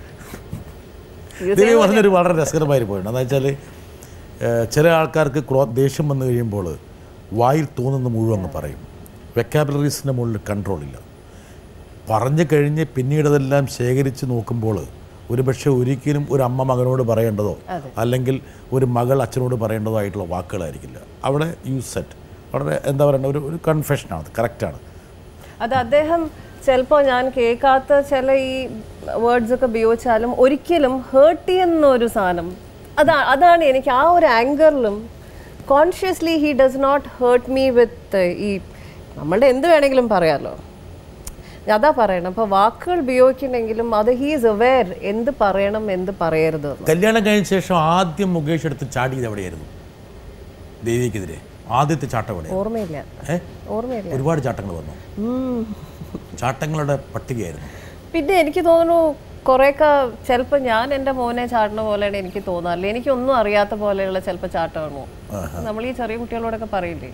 ദേവി പറഞ്ഞൊരു വളരെ രസകരമായ ഒരു പോയിന്റ് എന്താ വെച്ചാൽ ചില ആൾക്കാർക്ക് ക്രോ ദേഷ്യം വന്നു കഴിയുമ്പോൾ വായിൽ തോന്നുന്ന മുഴുവൻ അങ്ങ് പറയും വെക്കാബുലറീസിൻ്റെ മുകളിൽ കൺട്രോൾ ഇല്ല പറഞ്ഞു കഴിഞ്ഞ് പിന്നീട് അതെല്ലാം ശേഖരിച്ച് നോക്കുമ്പോൾ ഒരുപക്ഷെ ഒരിക്കലും ഒരു അമ്മ മകനോട് പറയേണ്ടതോ അല്ലെങ്കിൽ ഒരു മകൾ അച്ഛനോട് പറയേണ്ടതോ ആയിട്ടുള്ള വാക്കുകളായിരിക്കില്ല അവിടെ യു സെറ്റ് വളരെ എന്താ പറയണ്ട ഒരു ഒരു കൺഫെഷനാണ് അത് കറക്റ്റാണ് അത് അദ്ദേഹം ചിലപ്പോൾ ഞാൻ കേൾക്കാത്ത ചില ഈ വേർഡ്സ് ഒക്കെ ഉപയോഗിച്ചാലും ഒരിക്കലും ഹേർട്ട് ചെയ്യുന്ന ഒരു സാധനം അതാ അതാണ് എനിക്ക് ആ ഒരു ആങ്കറിലും consciously he does not hurt me with ഈ നമ്മളുടെ എന്ത് വേണമെങ്കിലും പറയാമല്ലോ അതാ പറയണം അപ്പോൾ വാക്കുകൾ ഉപയോഗിക്കണമെങ്കിലും അത് ഹീ ഈസ് അവെയർ എന്ത് പറയണം എന്ത് പറയരുത് എന്ന്. കല്യാണം കഴിഞ്ഞ ശേഷം ആദ്യം മുകേഷ് എടുത്ത് ചാടിയത് എവിടെയായിരുന്നു ദേവിക്കെതിരെ ആദ്യത്തെ ചാട്ടം എവിടെയായിരുന്നു ഓർമ്മയില്ല ഏ ഓർമ്മയില്ല ഒരുപാട് ചാട്ടങ്ങൾ വന്നു ചാട്ടങ്ങളുടെ പട്ടികയായിരുന്നു പിന്നെ എനിക്ക് തോന്നുന്നു കുറേയൊക്കെ ചിലപ്പോൾ ഞാൻ എൻ്റെ മോനെ ചാടുന്ന പോലെയാണ് എനിക്ക് തോന്നാറില്ല എനിക്കൊന്നും അറിയാത്ത പോലെയുള്ള ചിലപ്പോൾ ചാട്ടമാണോ നമ്മൾ ഈ ചെറിയ കുട്ടികളോടൊക്കെ പറയില്ലേ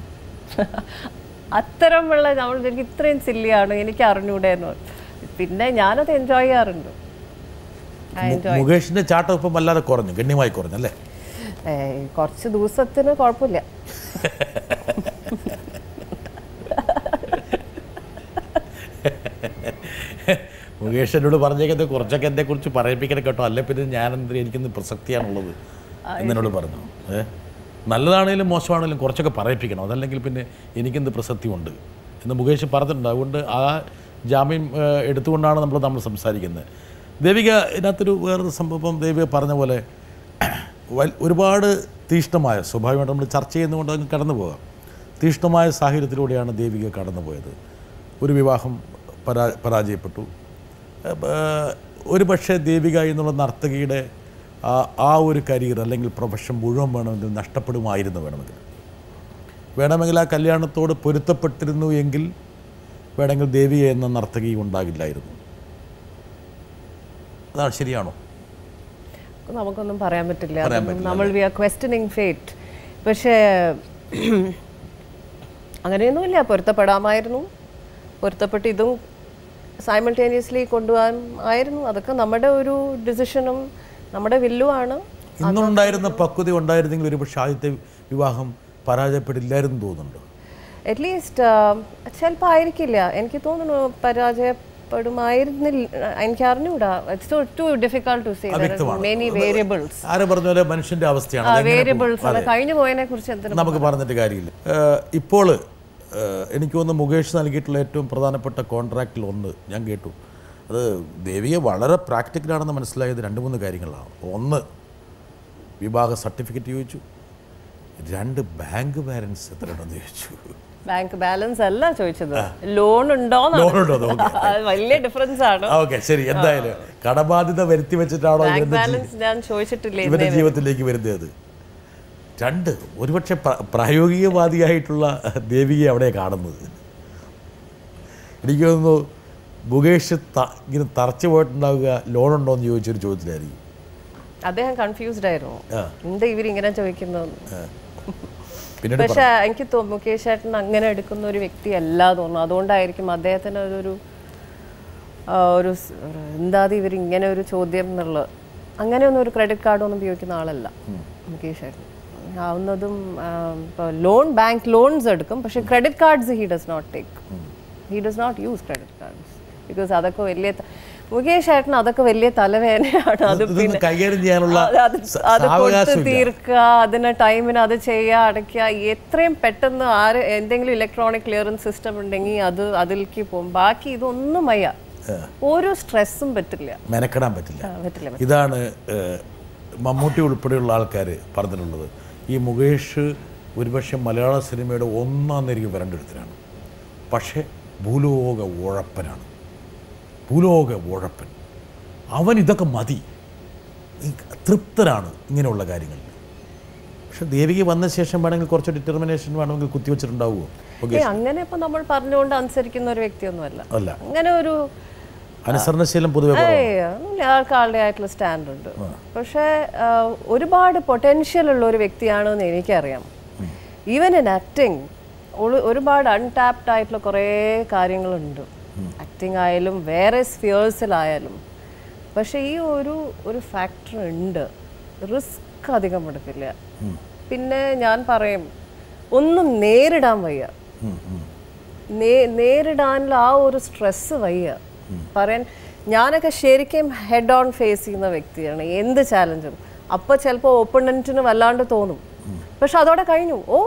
അത്തരമുള്ള നമ്മൾ എനിക്ക് ഇത്രയും സില്ലിയാണ് എനിക്ക് അറിഞ്ഞൂടെ എന്ന് പറയും. പിന്നെ ഞാനത് എൻജോയ് ചെയ്യാറുണ്ട് I enjoy. മുകേഷിന്റെ ചാട്ടം ഇപ്പം വല്ലാതെ കുറഞ്ഞു ഗണ്യമായി കുറഞ്ഞു അല്ലേ ഏയ്, കുറച്ച് ദിവസത്തിന് കുഴപ്പമില്ല മുകേഷ് എന്നോട് പറഞ്ഞേക്കുന്നത് കുറച്ചൊക്കെ എന്നെ കുറിച്ച് പറയിപ്പിക്കണം കേട്ടോ അല്ലെ പിന്നെ ഞാൻ എന്ത് എനിക്കിന്ന് പ്രസക്തിയാണുള്ളത് എന്നോട് പറഞ്ഞു ഏ നല്ലതാണേലും മോശമാണേലും കുറച്ചൊക്കെ പറയിപ്പിക്കണം അതല്ലെങ്കിൽ പിന്നെ എനിക്കെന്ത് പ്രസക്തി ഉണ്ട് എന്ന് മുകേഷ് പറഞ്ഞിട്ടുണ്ട് അതുകൊണ്ട് ആ ജാമ്യം ഏ, എടുത്തുകൊണ്ടാണ് നമ്മൾ നമ്മൾ സംസാരിക്കുന്നത് ദേവിക ഇതിനകത്തൊരു വേറൊരു സംഭവം ദേവിക പറഞ്ഞ പോലെ വൽ- ഒരുപാട് തീഷ്ണമായ സ്വാഭാവികമായിട്ട് നമ്മൾ ചർച്ച ചെയ്യുന്നതുകൊണ്ട് അങ്ങ് കടന്നു പോകാം തീഷ്ണമായ സാഹചര്യത്തിലൂടെയാണ് ദേവിക കടന്നുപോയത് ഒരു വിവാഹം പരാ പരാജയപ്പെട്ടു ഏഹ് ഒരു പക്ഷേ ദേവിക എന്നുള്ള നർത്തകിയുടെ ആ ആ ഒരു കരിയർ അല്ലെങ്കിൽ പ്രൊഫഷൻ മുഴുവൻ വേണമെങ്കിൽ നഷ്ടപ്പെടുമായിരുന്നു വേണമെങ്കിൽ വേണമെങ്കിൽ ആ കല്യാണത്തോട് പൊരുത്തപ്പെട്ടിരുന്നു എങ്കിൽ വേണമെങ്കിൽ ദേവിക എന്ന നർത്തകി ഉണ്ടാകില്ലായിരുന്നു അതാണ് ശരിയാണോ നമുക്കൊന്നും പറയാൻ പറ്റില്ല അതൊന്നും നമ്മൾ വി ആർ ക്വസ്റ്റനിങ് ഫേറ്റ് പക്ഷേ അങ്ങനെയൊന്നുമില്ല പൊരുത്തപ്പെടാമായിരുന്നു പൊരുത്തപ്പെട്ട് ഇതും സൈമൾട്ടേനിയസ്ലി കൊണ്ടുപോകാൻ ആയിരുന്നു അതൊക്കെ നമ്മുടെ ഒരു ഡിസിഷനും നമ്മുടെ വില്ലുമാണ് ഇന്നുണ്ടായിരുന്ന പക്വത ഉണ്ടായിരുന്നെങ്കിൽ ഒരു പക്ഷേ ആദ്യത്തെ വിവാഹം പരാജയപ്പെടില്ലായിരുന്നു തോന്നുന്നുണ്ട് അറ്റ്ലീസ്റ്റ് ചിലപ്പോൾ ആയിരിക്കില്ല എനിക്ക് തോന്നുന്നു പരാജയപ്പെടുമായിരുന്നില്ല എനിക്ക് അറിഞ്ഞൂടാ it's too difficult to say അവ്യക്തമാണ്. മെനി വേരിയബിൾസ് ആരെ പറഞ്ഞ പോലെ മനുഷ്യന്റെ അവസ്ഥയാണ് അതെങ്ങനെ പോകും? വേരിയബിൾസ് ആണ് കഴിഞ്ഞു പോയതിനെ കുറിച്ച് എന്തിനു നമുക്ക് പറഞ്ഞിട്ട് കാര്യമില്ല ഏഹ് ഇപ്പോൾ ഏഹ് എനിക്ക് തോന്നുന്നു മുകേഷ് നൽകിയിട്ടുള്ള ഏറ്റവും പ്രധാനപ്പെട്ട കോൺട്രാക്റ്റിൽ ഒന്ന് ഞാൻ കേട്ടു അത് ദേവിയെ വളരെ പ്രാക്ടിക്കലാണെന്ന് മനസ്സിലായത് രണ്ട് മൂന്ന് കാര്യങ്ങളാണ് ഒന്ന് വിവാഹ സർട്ടിഫിക്കറ്റ് ചോദിച്ചു രണ്ട് ബാങ്ക് ബാലൻസ് എത്രയുണ്ടെന്ന് ചോദിച്ചു ബാങ്ക് ബാലൻസ് അല്ല ചോദിച്ചത് ലോൺ ഉണ്ടോ Loan ഉണ്ടോ എന്ന് നോക്കാം. വലിയ ഡിഫറൻസ് ആണ് ഓക്കെ ശരി എന്തായാലും കടബാധ്യത വരുത്തി വെച്ചിട്ടാണോ ബാങ്ക് ഇവരുടെ ജീ- ബാലൻസ് ഞാൻ ചോദിച്ചിട്ടില്ല ഇവരുടെ ജീവിതത്തിലേക്ക് വരുന്നത് രണ്ട് ഒരുപക്ഷെ പ്ര- പ്രായോഗികവാദിയായിട്ടുള്ള ദേവിയെ അവിടെ കാണുന്നത് എനിക്ക് തോന്നുന്നു മുകേഷ് ത- ഇങ്ങനെ തറച്ചു പോയിട്ടുണ്ടാവുക ലോൺ ഉണ്ടോ എന്ന് ചോദിച്ചൊരു ചോദ്യത്തിലായിരിക്കും അദ്ദേഹം കൺഫ്യൂസ്ഡ് ആയിരുന്നു ആ. എന്താ ഇവരിങ്ങനെ ചോദിക്കുന്നത് പിന്നീട് പക്ഷെ എനിക്ക് തോന്നുന്നു മുകേഷ് ചേട്ടൻ അങ്ങനെ എടുക്കുന്ന ഒരു വ്യക്തി അല്ല തോന്നുന്നു അതുകൊണ്ടായിരിക്കും അദ്ദേഹത്തിന് അതൊരു ആ, ഒരു സ്- ഒരു എന്താത് ഇവർ ഇങ്ങനെ ഒരു ചോദ്യം എന്നുള്ളത് അങ്ങനെയൊന്നും ഒരു ക്രെഡിറ്റ് കാർഡൊന്നും ഉപയോഗിക്കുന്ന ആളല്ല മുകേഷ് ചേട്ടൻ ആവുന്നതും ഇപ്പോൾ ലോൺ ബാങ്ക് ലോൺസ് എടുക്കും പക്ഷെ credit cards he does not take he does not use credit cards because അതൊക്കെ വലിയ ത- മുകേഷ് ചേട്ടൻ അതൊക്കെ വലിയ തലവേദനയാണ് അത് ഇതൊന്നും പിന്നെ കൈകാര്യം ചെയ്യാനുള്ള അത് അത് സ- അത് കൊടുത്ത് സാവകാശമില്ല. തീർക്കുക അതിന് ടൈമിന് അത് ചെയ്യുക അടയ്ക്കുക എത്രയും പെട്ടെന്ന് ആര് എന്തെങ്കിലും ഇലക്ട്രോണിക് ക്ലിയറൻസ് സിസ്റ്റം ഉണ്ടെങ്കിൽ അത് അതിലേക്ക് പോകും ബാക്കി ഇതൊന്നും വയ്യ ഒരു സ്ട്രെസ്സും പറ്റില്ല മെനക്കെടാൻ പറ്റില്ല ആ, പറ്റില്ല ഇതാണ് ഏഹ്, മമ്മൂട്ടി ഉൾപ്പെടെയുള്ള ആൾക്കാർ പറഞ്ഞിട്ടുള്ളത് ഈ മുകേഷ് ഒരുപക്ഷെ മലയാള സിനിമയുടെ ഒന്നാം നിരക്ക് വരണ്ടെടുത്തിനാണ് പക്ഷേ ഭൂലോക ഉഴപ്പനാണ് ഭൂലോക ഉഴപ്പൻ അവൻ ഇതൊക്കെ മതി ഈ തൃപ്തനാണ് ഇങ്ങനെയുള്ള കാര്യങ്ങളിൽ പക്ഷെ ദേവിക വന്ന ശേഷം വേണമെങ്കിൽ കുറച്ച് ഡിറ്റർമിനേഷൻ വേണമെങ്കിൽ കുത്തിവെച്ചിട്ടുണ്ടാവുമോ ഏ അങ്ങനെ ഇപ്പൊ നമ്മൾ പറഞ്ഞുകൊണ്ട് അനുസരിക്കുന്ന ഒരു വ്യക്തിയൊന്നുമല്ല അല്ല അങ്ങനെ ഒരു അനുസരണശീലം പൊതുവെ കുറവാണ്. ഏയ്, ഒന്നുമില്ല. ആൾക്ക് ആളുടെ ആയിട്ടുള്ള സ്റ്റാൻഡ് ഉണ്ട് പക്ഷേ ആ, ഒരുപാട് പൊട്ടൻഷ്യൽ ഉള്ള ഒരു വ്യക്തിയാണെന്ന് എനിക്കറിയാം ഈവൻ ഇൻ ആക്ടിങ് ഒരുപാട് അൺടാപ്ഡ് ആയിട്ടുള്ള കുറേ കാര്യങ്ങളുണ്ട് ആക്ടിങ് ആയാലും വേറെ സ്ഫിയേഴ്സിലായാലും പക്ഷേ ഈ ഒരു ഒരു ഫാക്ടർ ഉണ്ട് റിസ്ക് അധികം എടുക്കില്ല പിന്നെ ഞാൻ പറയും ഒന്നും നേരിടാൻ വയ്യ നേ- നേരിടാനുള്ള ആ ഒരു സ്ട്രെസ് വയ്യ പറയാൻ ഞാനൊക്കെ ശരിക്കും ഹെഡ് ഓൺ ഫേസ് ചെയ്യുന്ന വ്യക്തിയാണ് എന്ത് ചാലഞ്ചും അപ്പോൾ ചിലപ്പോൾ ഓപ്പണൻറ്റിന് വല്ലാണ്ട് തോന്നും പക്ഷെ അതോടെ കഴിഞ്ഞു ഓ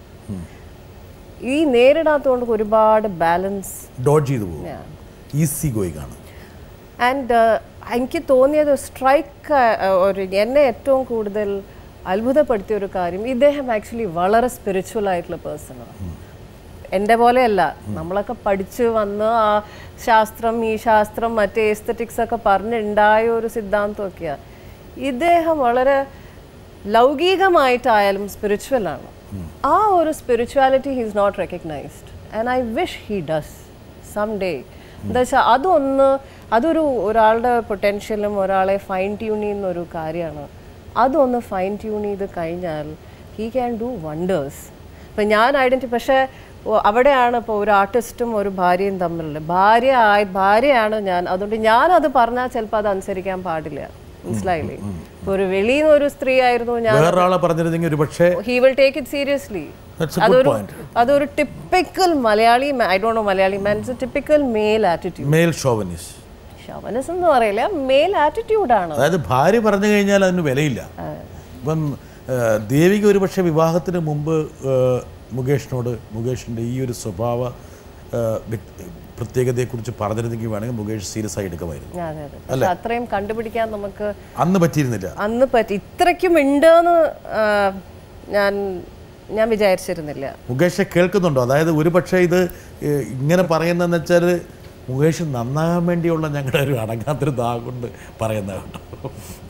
ഈ നേരിടാത്തതുകൊണ്ട് ഒരുപാട് ബാലൻസ് ഡോഡ്ജ് ചെയ്തു പോകും ഈസി ഗോയിങ് ആണ് ആൻഡ് എനിക്ക് തോന്നിയത് സ്ട്രൈക്ക് ഒരു എന്നെ ഏറ്റവും കൂടുതൽ അത്ഭുതപ്പെടുത്തിയ ഒരു കാര്യം ഇദ്ദേഹം ആക്ച്വലി വളരെ സ്പിരിച്വൽ ആയിട്ടുള്ള പേഴ്സണാണ് എൻ്റെ പോലെയല്ല നമ്മളൊക്കെ പഠിച്ച് വന്ന് ആ ശാസ്ത്രം ഈ ശാസ്ത്രം മറ്റേ എസ്തറ്റിക്സ് ഒക്കെ പറഞ്ഞുണ്ടായ ഒരു സിദ്ധാന്തമൊക്കെയാണ് ഇദ്ദേഹം വളരെ ലൗകികമായിട്ടായാലും സ്പിരിച്വൽ ആണ് ആ ഒരു spirituality he's not recognised and I wish he does some day എന്താ വെച്ചാൽ അതൊന്ന് അതൊരു ഒരാളുടെ പൊട്ടൻഷ്യലും ഒരാളെ ഫൈൻ ട്യൂൺ ചെയ്യുന്ന ഒരു കാര്യമാണ് അതൊന്ന് ഫൈൻ ട്യൂൺ ചെയ്ത് കഴിഞ്ഞാൽ ഹീ ക്യാൻ ഡു വണ്ടേഴ്സ് ഇപ്പം ഞാൻ ഐഡൻറ്റി പക്ഷേ ഓ- അവിടെയാണ് ഇപ്പോൾ ഒരു ആർട്ടിസ്റ്റും ഒരു ഭാര്യയും തമ്മിലുള്ളത് ഭാര്യ ആയി ഭാര്യയാണ് ഞാൻ അതുകൊണ്ട് ഞാനത് പറഞ്ഞാൽ ചിലപ്പോൾ അത് അനുസരിക്കാൻ പാടില്ല മനസ്സിലായില്ലേ ഇപ്പോൾ ഒരു വെളിയിൽ നിന്ന് ഒരു സ്ത്രീ ആയിരുന്നു ഞാൻ വേറൊരാളെ പറഞ്ഞിരുന്നെങ്കിൽ ഒരു പക്ഷേ he will take it seriously That's a good അതൊരു point. അതൊരു typical Malayali I don't know Malayali man it's a typical male attitude male chauvinism chauvinism എന്ന് പറയില്ല മെയിൽ ആറ്റിറ്റ്യൂഡാണ് അതായത് ഭാര്യ പറഞ്ഞു കഴിഞ്ഞാൽ അതിന് വിലയില്ല ഇപ്പം ആ, ദേവിക ഒരു പക്ഷേ വിവാഹത്തിന് മുമ്പ് ആ, മുകേഷിനോട് മുകേഷിൻ്റെ ഈ ഒരു സ്വഭാവ ആ, വ്യക്തി- പ്രത്യേകതയെക്കുറിച്ച് പറഞ്ഞിരുന്നെങ്കിൽ വേണമെങ്കിൽ മുകേഷ് സീരിയസ് ആയി എടുക്കുമായിരുന്നു അതെ അതെ പക്ഷെ അത്രയും കണ്ടുപിടിക്കാൻ നമുക്ക് അന്ന് പറ്റിയിരുന്നില്ല അന്ന് പറ്റി ഇത്രയ്ക്കും ഉണ്ടെന്ന് ആ, ഞാൻ ഞാൻ വിചാരിച്ചിരുന്നില്ല മുകേഷെ കേൾക്കുന്നുണ്ടോ അതായത് ഒരു പക്ഷേ ഇത് ഏ, ഇങ്ങനെ പറയുന്നതെന്ന് വെച്ചാൽ മുകേഷ് നന്നാകാൻ വേണ്ടിയുള്ള ഞങ്ങളുടെ ഒരു അടങ്ങാത്തൊരു ദാഹം കൊണ്ട് പറയുന്ന കേട്ടോ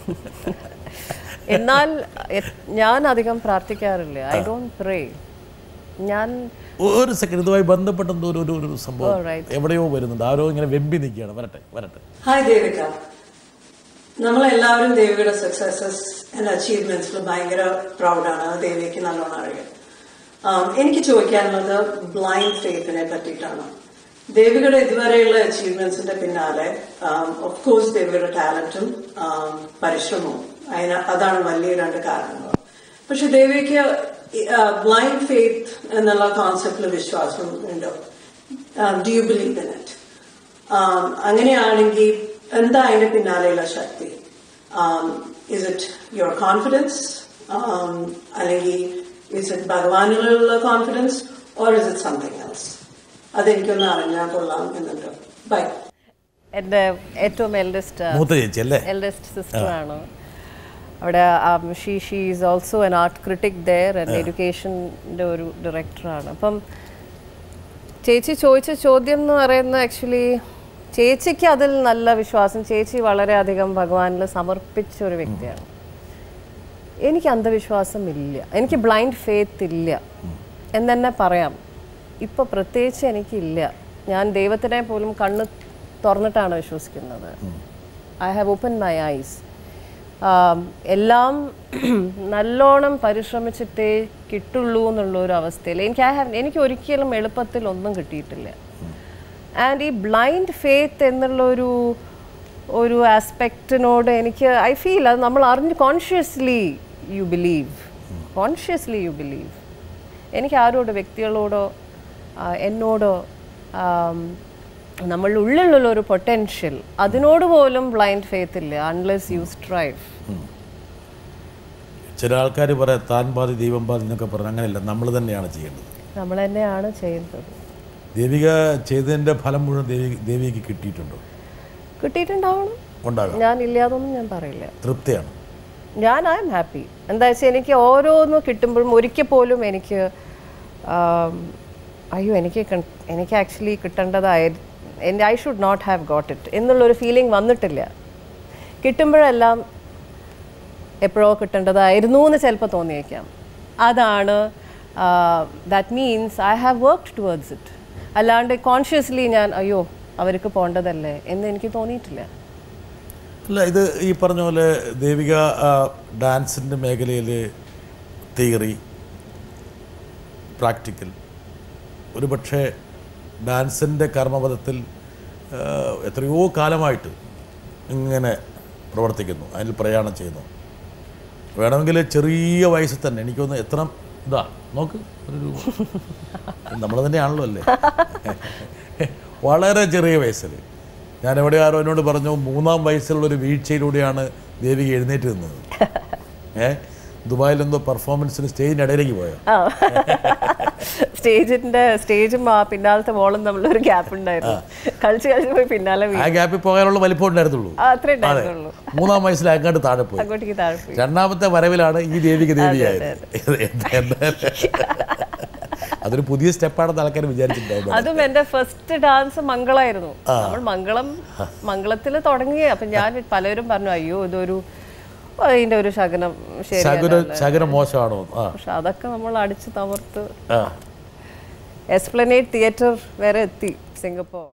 എന്നാൽ എ- ഞാൻ അധികം പ്രാർത്ഥിക്കാറില്ല ഐ ഡോണ്ട് പ്രേ ഞാൻ ഒരു സെക്കൻഡ് ഇതുമായി ബന്ധപ്പെട്ട എന്തോ ഒരു ഒരു- ഒരു സംഭവം Alright. എവിടെയോ വരുന്നുണ്ട് ആരോ ഇങ്ങനെ വെമ്പി നിൽക്കുകയാണ് വരട്ടെ വരട്ടെ ഹായ് ദേവിക നമ്മളെല്ലാവരും ദേവികയുടെ സക്സസസ് ആൻഡ് അച്ചീവ്മെന്റ്സിൽ ഭയങ്കര പ്രൗഡാണ് ദേവിക്ക് നല്ലോണം അറിയാം ആം, എനിക്ക് ചോദിക്കാനുള്ളത് ബ്ലൈൻഡ് ഫെയ്ത്തിനെ പറ്റിയിട്ടാണ് ദേവികയുടെ ഇതുവരെയുള്ള അച്ചീവ്മെന്റ്സിന്റെ പിന്നാലെ ഓഫ് കോഴ്സ് ദേവികയുടെ ടാലന്റും പരിശ്രമവും അതിന് അതാണ് വലിയ രണ്ട് കാരണങ്ങൾ പക്ഷെ ദേവിക്ക് ബ്ലൈൻഡ് ഫെയ്ത്ത് എന്നുള്ള കോൺസെപ്റ്റിൽ വിശ്വാസം ഉണ്ടോ do you believe in it Um, അങ്ങനെയാണെങ്കിൽ എന്താ അതിന്റെ പിന്നാലെയുള്ള ശക്തി ഇസ് ഇറ്റ് യുവർ കോൺഫിഡൻസ് അല്ലെങ്കിൽ ഇസ് ഇറ്റ് ഭഗവാനിലുള്ള confidence or is it something else അതെനിക്കൊന്ന് അറിഞ്ഞാൽ കൊള്ളാം എന്നുണ്ട് ബൈ എൻ്റെ ഏറ്റവും എൽഡസ്റ്റ് മൂത്ത ചേച്ചി അല്ലേ എൽഡസ്റ്റ് സിസ്റ്ററാണ് അവിടെ she she is also an art critic there and എഡ്യൂക്കേഷൻ്റെ ഒരു ഡയറക്ടറാണ് അപ്പം ചേച്ചി ചോദിച്ച ചോദ്യം എന്ന് പറയുന്നത് ആക്ച്വലി ചേച്ചിക്ക് അതിൽ നല്ല വിശ്വാസം ചേച്ചി വളരെയധികം ഭഗവാനിൽ സമർപ്പിച്ച ഒരു വ്യക്തിയാണ് എനിക്ക് അന്ധവിശ്വാസം ഇല്ല എനിക്ക് ബ്ലൈൻഡ് ഫെയ്ത്ത് ഇല്ല എന്ന് തന്നെ പറയാം ഇപ്പോൾ പ്രത്യേകിച്ച് എനിക്കില്ല ഞാൻ ദൈവത്തിനെ പോലും കണ്ണ് തുറന്നിട്ടാണ് വിശ്വസിക്കുന്നത് I have open my eyes എല്ലാം നല്ലോണം പരിശ്രമിച്ചിട്ടേ കിട്ടുള്ളൂ എന്നുള്ള ഒരു അവസ്ഥയിൽ എനിക്ക് ഐ ഹാവ് എനിക്ക് ഒരിക്കലും എളുപ്പത്തിൽ ഒന്നും കിട്ടിയിട്ടില്ല ആൻഡ് ഈ ബ്ലൈൻഡ് ഫെയ്ത്ത് എന്നുള്ള ഒരു ഒരു ആസ്പെക്റ്റിനോട് എനിക്ക് ഐ ഫീൽ അത് നമ്മൾ അറിഞ്ഞ് consciously you believe consciously you believe എനിക്ക് ആരോട് വ്യക്തികളോടോ ആ, എന്നോടോ ആം, നമ്മളുടെ ഉള്ളിലുള്ള ഒരു പൊട്ടൻഷ്യൽ അതിനോട് പോലും ബ്ലൈൻഡ് ഫെയ്ത്ത് ഇല്ല അൺലെസ് യു സ്ട്രൈവ് ചില ആൾക്കാർ പറയാം താൻ പാതി ദൈവം പാതി എന്നൊക്കെ പറഞ്ഞു അങ്ങനെയല്ല നമ്മൾ തന്നെയാണ് ചെയ്യേണ്ടത് നമ്മൾ തന്നെയാണ് ചെയ്യുന്നത് ദേവിക ചെയ്തതിൻ്റെ ഫലം മുഴുവൻ ദേവി ദേവിക്ക് കിട്ടിയിട്ടുണ്ടോ കിട്ടിയിട്ടുണ്ടാവണം ഉണ്ടാകാം ഞാൻ ഇല്ലാതൊന്നും ഞാൻ പറയില്ല തൃപ്തിയാണ് ഞാൻ ഐ എം ഹാപ്പി എന്താ വെച്ചാൽ എനിക്ക് ഓരോന്ന് കിട്ടുമ്പോഴും ഒരിക്കൽ പോലും എനിക്ക് ആം, അയ്യോ എനിക്ക് കൺ- എനിക്ക് ആക്ച്വലി കിട്ടേണ്ടതായ എൻ്റെ I should not have got it എന്നുള്ളൊരു ഫീലിംഗ് വന്നിട്ടില്ല കിട്ടുമ്പോഴെല്ലാം എപ്പോഴോ കിട്ടേണ്ടതായിരുന്നു എന്ന് ചിലപ്പോൾ തോന്നിയേക്കാം അതാണ് that means I have worked towards it അല്ലാണ്ട് കോൺഷ്യസ്ലി ഞാൻ അയ്യോ അവർക്ക് പോകേണ്ടതല്ലേ എന്ന് എനിക്ക് തോന്നിയിട്ടില്ല അല്ല ഇത് ഈ പറഞ്ഞ പോലെ ദേവിക ഡാൻസിൻ്റെ മേഖലയിൽ തിയറി പ്രാക്ടിക്കൽ ഒരു പക്ഷേ ഡാൻസിൻ്റെ കർമ്മപദത്തിൽ ഏഹ്, എത്രയോ കാലമായിട്ട് ഇങ്ങനെ പ്രവർത്തിക്കുന്നു അതിൽ പ്രയാണം ചെയ്യുന്നു വേണമെങ്കിൽ ചെറിയ വയസ്സിൽ തന്നെ എനിക്കൊന്ന് എത്ര ഇതാ നോക്ക് ഒരു നമ്മൾ തന്നെയാണല്ലോ അല്ലേ വളരെ ചെറിയ വയസ്സിൽ ഞാൻ എവിടെ ആരോ എന്നോട് പറഞ്ഞു മൂന്നാം വയസ്സിലുള്ളൊരു വീഴ്ചയിലൂടെയാണ് ദേവിക എഴുന്നേറ്റ് നിന്നത് ഏ ദുബായിലെന്തോ പെർഫോമൻസിന് സ്റ്റേജിൻ്റെ ഇടയിലേക്ക് പോയോ ആ സ്റ്റേജിന്റെ സ്റ്റേജും ആ പിന്നാലത്തെ വോളും തമ്മിലൊരു ഗ്യാപ്പ് ഉണ്ടായിരുന്നു കളിച്ച് കളിച്ച് പോയി പിന്നാലെ വീണു. ആ ഗ്യാപ്പിൽ പോകാനുള്ള വലിപ്പം ഉണ്ടായിരുന്നുള്ളൂ ആ, അത്രേ ഉണ്ടായിരുന്നുള്ളൂ മൂന്നാം വയസ്സിൽ അങ്ങോട്ട് താഴെ പോയി അങ്ങോട്ടേക്ക് താഴെ പോയി രണ്ടാമത്തെ വരവിലാണ് ഈ ദേവിക ദേവിയായത് എന്താ- എന്താ- അതൊരു പുതിയ സ്റ്റെപ്പാണെന്ന് ആൾക്കാർ വിചാരിച്ചിട്ടുണ്ടായിരുന്നു അതും എന്റെ ഫസ്റ്റ് ഡാൻസ് മംഗളായിരുന്നു നമ്മൾ മംഗളം മംഗളത്തിൽ തുടങ്ങി അപ്പൊ ഞാൻ പലരും പറഞ്ഞു അയ്യോ ഇതൊരു അതിന്റെ ഒരു ശകനം ശരി ശകുന ശകുന മോശമാണോ ആ പക്ഷെ അതൊക്കെ നമ്മൾ അടിച്ചു തമർത്ത് ആ എസ്പ്ലനേറ്റ് തിയേറ്റർ വരെ എത്തി സിംഗപ്പൂർ